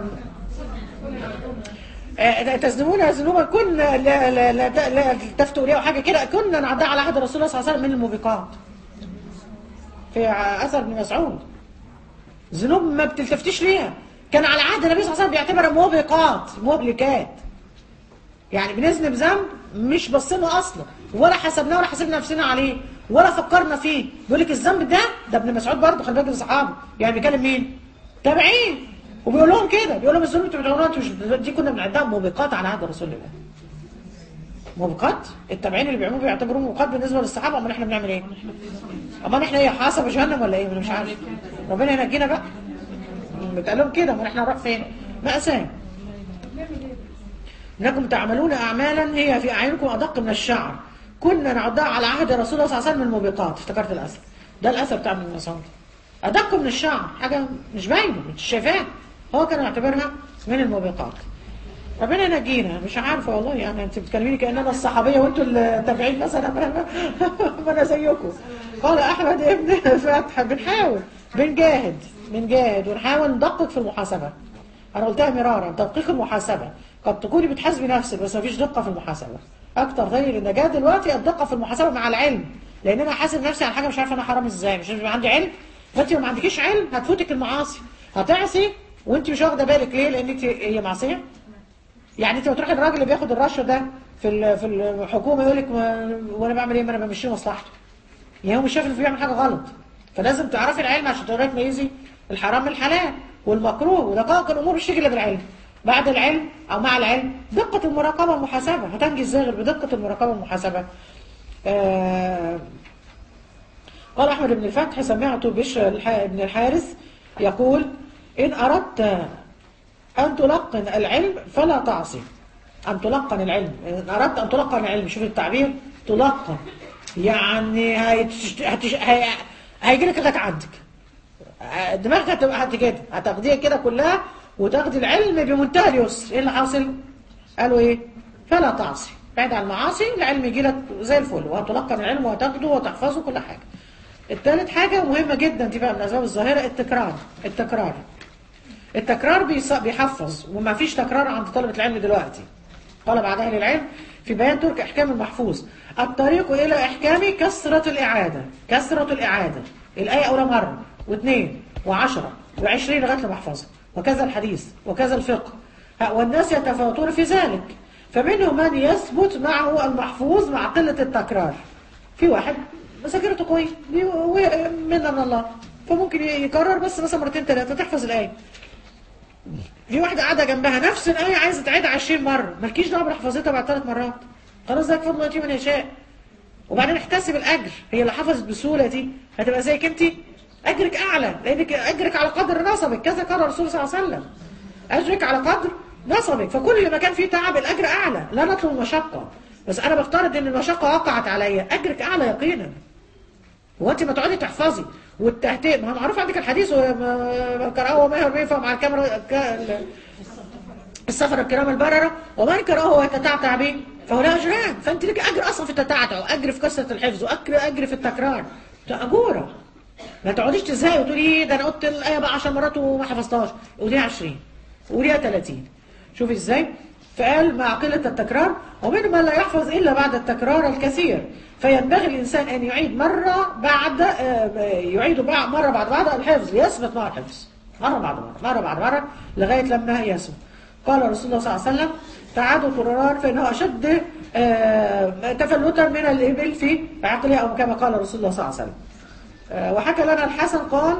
[SPEAKER 4] آه، تزنون ذنوبا كنا لا لا لا لا, لا تفتوا ليه او حاجه كده كنا نعدها على عهد الرسول صلى الله عليه وسلم من الموبقات في اثر ابن مسعود ذنوب ما بتلتفتيش ليها كان على عهد النبي صلى الله عليه وسلم بيعتبرها موبقات مهلكات يعني بنذنب ذنب مش بصينا اصلا ولا حسبناه ولا حسبنا نفسنا عليه ولا فكرنا فيه بيقول لك الذنب ده ده ابن مسعود برضه خلي بالك من الصحابه يعني بيكلم مين؟ تابعين وبيقول لهم كده بيقول لهم الذنوب انتوا بتعملوها انتوا مش دي كنا بنعدها موبقات على عهد رسول الله موبقات التابعين اللي بيعملوه بيعتبروه موبقات بالنسبه للصحابه امال احنا بنعمل ايه؟ امال احنا ايه حاسه جهنم ولا ايه؟ انا مش عارف ربنا ينجينا بقى بتقال لهم كده امال احنا نروح فين؟ مأساة انكم تعملون اعمالا هي في اعينكم ادق من الشعر كنا نعدها على عهد رسول الله صلى الله عليه وسلم من الموبقات افتكرت الاثر ده الاثر بتاع ابن مسعود ادق من الشعر حاجه مش باينه مش شايفاها هو كان يعتبرها من الموبقات ربنا ينجينا مش عارفه والله يعني انت بتكلميني كان انا الصحابيه وانتوا التابعين مثلا ما ما انا زيكم قال احمد ابن فتح بنحاول بنجاهد بنجاهد ونحاول ندقق في المحاسبه انا قلتها مرارا تدقيق المحاسبه قد تكوني بتحاسبي نفسك بس مفيش دقه في المحاسبه اكتر طريق النجاه دلوقتي الدقه في المحاسبه مع العلم لان انا حاسب نفسي على حاجه مش عارفه انا حرام ازاي مش بيبقى عندي علم فانت لو ما عندكيش علم هتفوتك المعاصي هتعصي وانت مش واخده بالك ليه لان انت هي معصيه يعني انت بتروحي الراجل اللي بياخد الرشوه ده في ال- في الحكومه يقول لك ما- وانا بعمل ايه ما انا بمشي مصلحته يعني هو مش شايف انه بيعمل حاجه غلط فلازم تعرفي العلم عشان تقدري تميزي الحرام من الحلال والمكروه ودقائق الامور مش تيجي الا بالعلم بعد العلم او مع العلم دقه المراقبه والمحاسبه هتنجي ازاي غير بدقه المراقبه والمحاسبه آه قال احمد بن الفتح سمعت بشر الح- بن الحارث يقول ان اردت أن تلقن العلم فلا تعصي أن تلقن العلم إن أردت أن تلقن العلم شوف التعبير تلقن يعني هيتشت... هتش... هي... هيجي لك لغاية عندك دماغك هتبقى هت كده هتاخديها كده كلها وتاخدي العلم بمنتهى اليسر ايه اللي حاصل؟ قالوا ايه؟ فلا تعصي بعد عن المعاصي العلم يجي لك زي الفل وهتلقن العلم وتاخده وتحفظه كل حاجه الثالث حاجة مهمة جدا دي بقى من الأسباب الظاهرة التكرار التكرار التكرار بيص- بيحفظ وما فيش تكرار عند طلبة العلم دلوقتي قال بعد أهل العلم في بيان ترك إحكام المحفوظ الطريق إلى إحكامه كثرة الإعادة كثرة الإعادة الآية أولى مرة واثنين وعشرة وعشرين لغاية لما أحفظها وكذا الحديث وكذا الفقه ها، والناس يتفاوتون في ذلك فمنهم من يثبت معه المحفوظ مع قلة التكرار في واحد ذاكرته كويس دي و- من الله فممكن يكرر بس مثلا مرتين ثلاثة تحفظ الآية في واحدة قاعدة جنبها نفس الآية عايزة تعيدها 20 مرة مالكيش دعوة بحفظتها بعد ثلاث مرات خلاص ذاك فضل يأتي من يشاء وبعدين احتسب الأجر هي اللي حفظت بسهولة دي هتبقى زيك أنت أجرك أعلى لأنك أجرك على قدر نصبك كذا قال الرسول صلى الله عليه وسلم أجرك على قدر نصبك فكل ما كان فيه تعب الأجر أعلى لا نطلب المشقة بس أنا بفترض إن المشقة وقعت عليا أجرك أعلى يقينا هو انت ما تقعدي تحفظي والتهتئ ما هو معروف عندك الحديث وما قرأه وما يهر بينفع مع الكاميرا ك- ال- السفر الكرام البررة ومن قرأه ويتتعتع به فهو له أجران فأنت لك أجر أصلا في التتعتع وأجر في كثرة الحفظ وأجر أجر في التكرار أجورة ما تقعديش تزهقي وتقولي ايه ده أنا قلت الآية بقى 10 مرات وما حفظتهاش قوليها 20 قوليها 30 شوفي ازاي فقال مع قلة التكرار ومن من لا يحفظ إلا بعد التكرار الكثير فينبغي الإنسان أن يعيد مرة بعد آه، يعيد بع- مرة بعد بعد الحفظ يثبت مع الحفظ مرة بعد مرة مرة بعد مرة لغاية لما يثبت قال رسول الله صلى الله عليه وسلم تعادوا القرار فإنه أشد آه، تفلتا من الإبل في عقلها أو كما قال رسول الله صلى الله عليه وسلم آه، وحكى لنا الحسن قال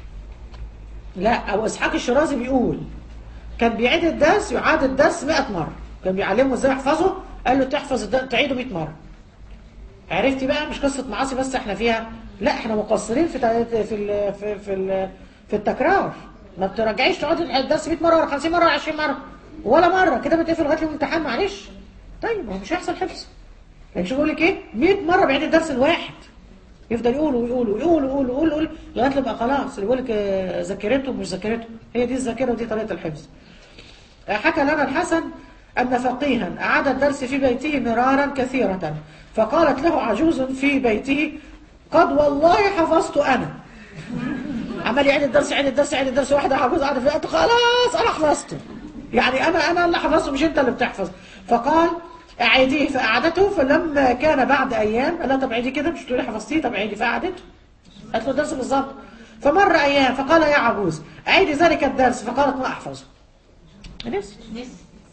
[SPEAKER 4] لا أبو إسحاق الشرازي بيقول كان بيعيد الدرس يعاد الدرس 100 مرة كان بيعلمه ازاي يحفظه قال له تحفظ الدرس تعيده 100 مرة عرفتي بقى مش قصة معاصي بس احنا فيها لا احنا مقصرين في تا- في ال في في, ال في التكرار ما بترجعيش تقعدي الدرس 100 مرة ولا 50 مرة ولا 20 مرة ولا مرة كده بتقفل لغاية الامتحان معلش طيب ما هو مش هيحصل حفظ يعني شو بقول لك ايه 100 مرة بعيد الدرس الواحد يفضل يقول ويقول ويقول ويقول ويقول ويقول لغايه لما خلاص اللي بيقول لك آه، ذاكرته مش ذاكرته هي دي الذاكره ودي طريقه الحفظ آه، حكى لنا الحسن أن فقيها أعاد الدرس في بيته مرارا كثيرة فقالت له عجوز في بيته قد والله حفظت أنا عمال يعيد الدرس يعيد الدرس يعيد الدرس واحدة عجوز قاعدة في الوقت خلاص أنا حفظته يعني أنا أنا اللي حفظته مش أنت اللي بتحفظ فقال أعيديه فأعادته فلما كان بعد أيام قال لها طب عيدي كده مش تقولي حفظتيه طب عيدي فأعادته قالت له الدرس بالظبط فمر أيام فقال يا عجوز أعيدي ذلك الدرس فقالت ما أحفظه نسي
[SPEAKER 3] نسي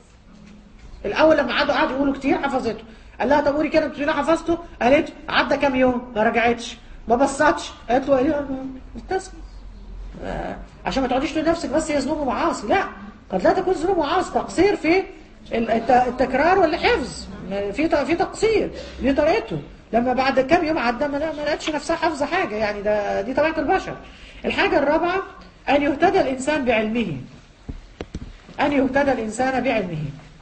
[SPEAKER 4] الاول لما قعدوا قعدوا يقولوا كتير حفظته قال لها طب قولي كده بتقولي حفظته قالت عدى كام يوم ما رجعتش ما بصتش قالت له ايه استسلم آه، عشان ما تقعديش تقولي نفسك بس هي ذنوب ومعاصي لا قد لا تكون ذنوب ومعاصي تقصير في ال- الت- التكرار والحفظ في ت- في تقصير دي طريقته لما بعد كام يوم عدى ما لا- ما لقتش نفسها حافظه حاجه يعني ده دي طبيعه البشر الحاجه الرابعه ان يهتدى الانسان بعلمه ان يهتدى الانسان بعلمه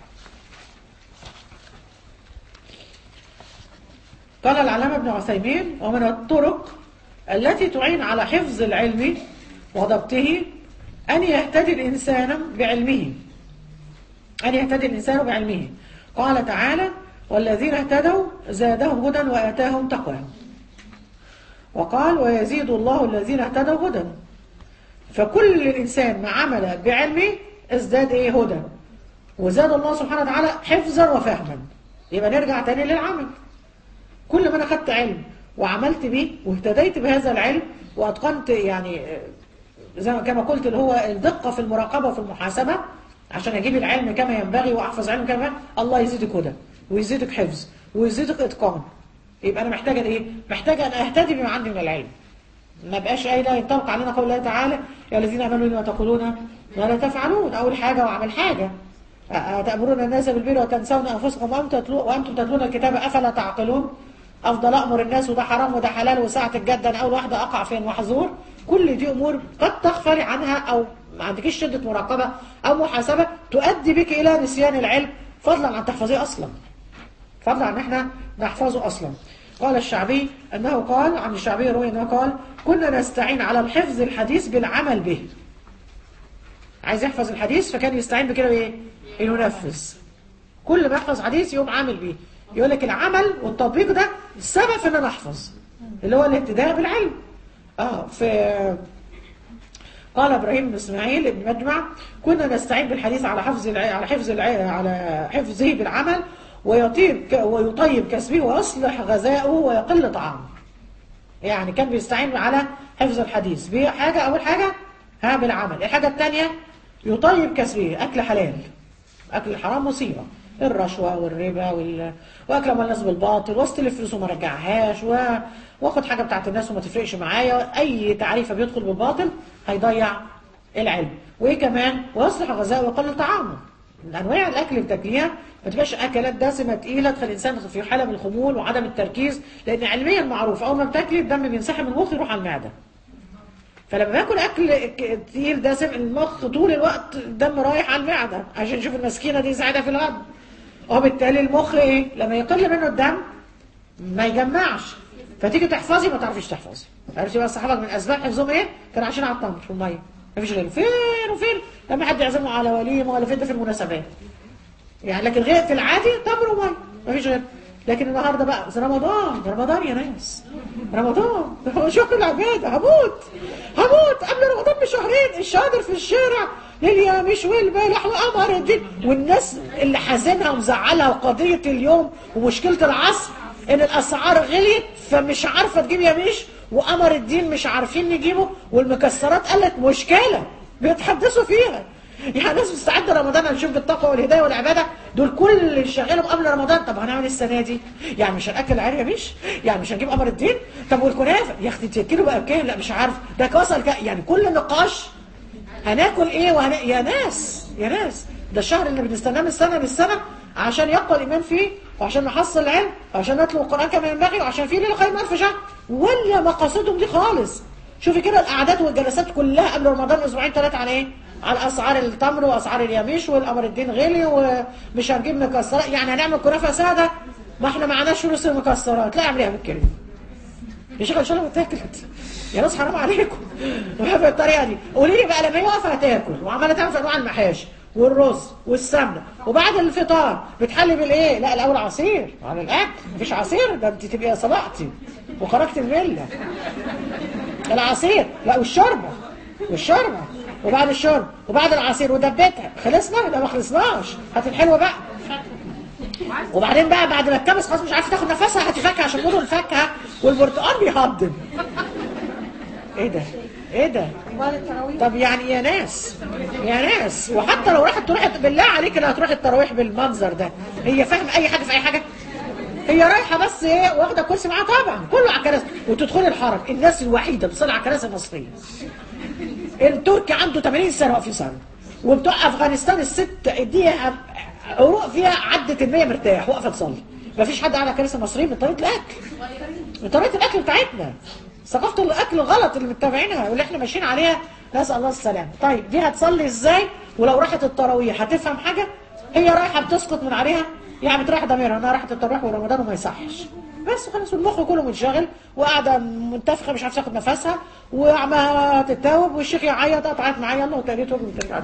[SPEAKER 4] قال العلامة ابن عثيمين ومن الطرق التي تعين على حفظ العلم وضبطه أن يهتدي الإنسان بعلمه أن يهتدي الإنسان بعلمه قال تعالى والذين اهتدوا زادهم هدى وآتاهم تقواهم وقال ويزيد الله الذين اهتدوا هدى فكل الإنسان ما عمل بعلمه ازداد إيه هدى وزاد الله سبحانه وتعالى حفظا وفهما يبقى نرجع تاني للعمل كل ما انا خدت علم وعملت بيه واهتديت بهذا العلم واتقنت يعني آه، زي ما كما قلت اللي هو الدقه في المراقبه وفي المحاسبه عشان اجيب العلم كما ينبغي واحفظ علم كما ينبغي، الله يزيدك هدى ويزيدك حفظ ويزيدك اتقان يبقى انا محتاجه ايه؟ محتاجه ان اهتدي بما عندي من العلم ما بقاش اي لا ينطبق علينا قول الله تعالى يا الذين امنوا لما تقولون ما لا تفعلون اول حاجه واعمل حاجه أ- أتأمرون الناس بالبر وتنسون أنفسكم وأنتم تتلو- وأنتم تتلون الكتاب أفلا تعقلون أفضل أمر الناس وده حرام وده حلال وساعة الجد أنا أول واحدة أقع فين محظور كل دي أمور قد تغفلي عنها أو ما عندكيش شدة مراقبة أو محاسبة تؤدي بك إلى نسيان العلم فضلا عن تحفظيه أصلا فضلا عن احنا نحفظه اصلا قال الشعبي انه قال عن الشعبي روي انه قال كنا نستعين على الحفظ الحديث بالعمل به عايز يحفظ الحديث فكان يستعين بكده بايه انه ينفذ كل ما يحفظ حديث يقوم عامل بيه يقول لك العمل والتطبيق ده السبب في ان انا احفظ اللي هو الاهتداء بالعلم اه في قال ابراهيم بن اسماعيل بن مجمع كنا نستعين بالحديث على حفظ الع... على حفظ الع... على حفظه بالعمل ويطيب ك... ويطيب كسبه ويصلح غذاؤه ويقل طعامه يعني كان بيستعين على حفظ الحديث بحاجة أول حاجة ها بالعمل الحاجة الثانية يطيب كسبه أكل حلال أكل الحرام مصيبة الرشوة والربا وال... وأكل أموال الناس بالباطل واستلف فلوس وما رجعهاش و... واخد حاجة بتاعت الناس وما تفرقش معايا أي تعريفة بيدخل بالباطل هيضيع العلم وإيه كمان ويصلح غذاءه ويقلل طعامه من أنواع الأكل اللي بتاكليها ما تبقاش أكلات دسمة تقيلة تخلي الإنسان في حالة من الخمول وعدم التركيز لأن علميا معروف أول ما بتاكلي الدم بينسحب من المخ يروح على المعدة فلما باكل اكل ك- تقيل دسم المخ طول الوقت الدم رايح على المعده عشان نشوف المسكينه دي ساعتها في الغد وبالتالي المخ ايه لما يقل منه الدم ما يجمعش فتيجي تحفظي ما تعرفيش تحفظي عرفتي بقى الصحابه من اسباب حفظهم ايه كانوا عايشين على التمر في الميه مفيش غيره فين وفين لما حد يعزمه على وليمه ولا فين ده في المناسبات يعني لكن غير في العادي تمر وميه مفيش غير لكن النهارده بقى بس رمضان ده رمضان يا ناس رمضان ده شكر العباده هموت هموت قبل رمضان بشهرين الشاطر في الشارع لليامش والبلح وقمر الدين والناس اللي حزنها ومزعلها وقضيه اليوم ومشكله العصر ان الاسعار غليت فمش عارفه تجيب ياميش وقمر الدين مش عارفين نجيبه والمكسرات قلت مشكله بيتحدثوا فيها يعني ناس مستعده رمضان هنشوف بالتقوى والهدايه والعباده دول كل اللي شغالهم قبل رمضان طب هنعمل إيه السنه دي؟ يعني مش هناكل العرق مش؟ يعني مش هنجيب قمر الدين؟ طب والكنافه يا اختي الكيلو بقى بكام؟ لا مش عارف ده كوصل كا يعني كل نقاش هناكل ايه وهن... يا ناس يا ناس ده الشهر اللي بنستناه من السنه للسنه عشان يقوى الايمان فيه وعشان نحصل العلم وعشان نتلو القران كما ينبغي وعشان فيه ليله خير من الف شهر ولا مقاصدهم دي خالص شوفي كده القعدات والجلسات كلها قبل رمضان اسبوعين ثلاثه على ايه؟ على اسعار التمر واسعار اليميش والقمر الدين غلي ومش هنجيب مكسرات يعني هنعمل كنافه ساده ما احنا معناش فلوس المكسرات لا اعمليها بالكلمه يا شيخ ان شاء الله ما اتاكلت يا ناس حرام عليكم بالطريقه دي قولي لي بقى لما هي واقفه هتاكل وعماله تعمل في انواع المحاشي والرز والسمنه وبعد الفطار بتحلي بالايه؟ لا الاول عصير على الاكل مفيش عصير ده انت تبقي صبعتي وخرجت المله العصير لا والشوربه والشوربه وبعد الشرب وبعد العصير ودبتها خلصنا لا ما خلصناش هات الحلوه بقى وبعدين بقى بعد ما تكبس خلاص مش عارفه تاخد نفسها هاتي فاكهه عشان برضه الفاكهه والبرتقال بيهضم ايه ده ايه ده طب يعني يا ناس يا ناس وحتى لو راحت تروح بالله عليك اللي هتروح التراويح بالمنظر ده هي فاهم اي حاجه في اي حاجه هي رايحه بس ايه واخده كرسي معاها طبعا كله على الكراسي وتدخل الحرم الناس الوحيده اللي بتصلي على الكراسي المصريه التركي عنده 80 سنه واقفين يصلي وبتوع افغانستان الست دي عروق فيها عدت المية مرتاح واقفه تصلي مفيش حد على كراسي مصريين من طريقه الاكل من طريقه الاكل بتاعتنا ثقافه الاكل غلط اللي متابعينها واللي احنا ماشيين عليها نسال الله السلامه طيب دي هتصلي ازاي ولو راحت التراويح هتفهم حاجه هي رايحه بتسقط من عليها يعني بتريح ضميرها انها راحت التراويح ورمضان وما يصحش بس خلاص والمخ كله منشغل وقاعده منتفخه مش عارفه تاخد نفسها وعماله تتاوب والشيخ يعيط قطعت معايا يلا وتقريته وترجع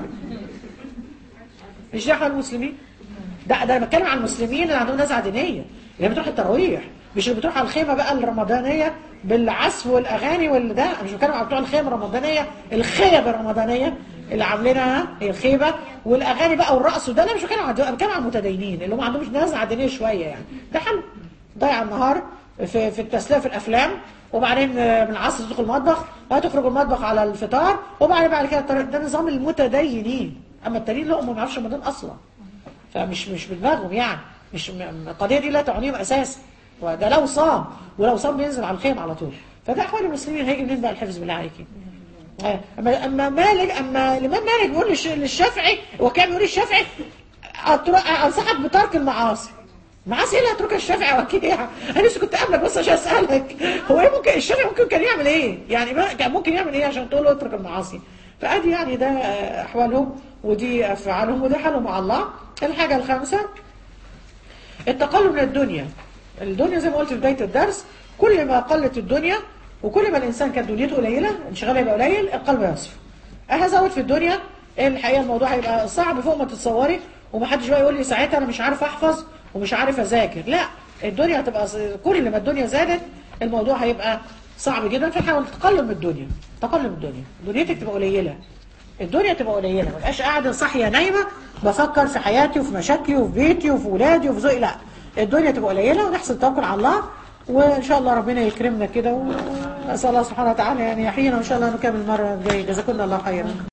[SPEAKER 4] مش ده حال المسلمين ده ده انا بتكلم عن المسلمين اللي عندهم نزعه دينيه اللي بتروح التراويح مش اللي بتروح على الخيمه بقى الرمضانيه بالعزف والاغاني والده أنا مش بتكلم عن بتوع الخيمه الرمضانيه الخيب الرمضانيه اللي عاملينها هي الخيبه والاغاني بقى والرقص وده انا مش بتكلم عن انا بتكلم عن المتدينين اللي هم عندهم نزعه دينيه شويه يعني ده حل ضيع النهار في في التسليه في الافلام وبعدين من العصر تدخل المطبخ وهتخرج المطبخ على الفطار وبعدين بعد كده الطريق- ده نظام المتدينين اما التانيين لا هم ما يعرفش رمضان اصلا فمش مش بدماغهم يعني مش م- القضيه دي لا تعنيهم اساسا وده لو صام ولو صام بينزل على الخيم على طول فده احوال المسلمين هيجي منين بقى الحفظ بالله عليك آه، اما اما مالك اما الامام مالك بيقول للش- للشافعي وكان بيقول للشافعي أتر- انصحك بترك المعاصي معاصي ايه اللي هتركها الشافعي وكيل ايه انا لسه كنت قابلك بس عشان اسالك هو ايه ممكن الشافعي ممكن كان يعمل ايه يعني ما- كان ممكن يعمل ايه عشان تقول له اترك المعاصي فادي يعني ده آه، احوالهم ودي افعالهم وده حالهم مع الله الحاجه الخامسه التقلل من الدنيا الدنيا زي ما قلت في بدايه الدرس كل ما قلت الدنيا وكل ما الانسان كانت دنيته قليله انشغاله يبقى قليل القلب يصفى هزود في الدنيا الحقيقه الموضوع هيبقى صعب فوق ما تتصوري ومحدش بقى يقول لي ساعتها انا مش عارف احفظ ومش عارف اذاكر لا الدنيا هتبقى كل ما الدنيا زادت الموضوع هيبقى صعب جدا فحاول تقلل من الدنيا تقلل من الدنيا دنيتك تبقى قليله الدنيا تبقى قليله ما بقاش قاعده صاحيه نايمه بفكر في حياتي وفي مشاكلي وفي بيتي وفي ولادي وفي زوجي لا الدنيا تبقى قليله ونحسن توكل على الله وان شاء الله ربنا يكرمنا كده ونسال الله سبحانه وتعالى يعني يحيينا وان شاء الله نكمل المره الجايه جزاكم الله خيرا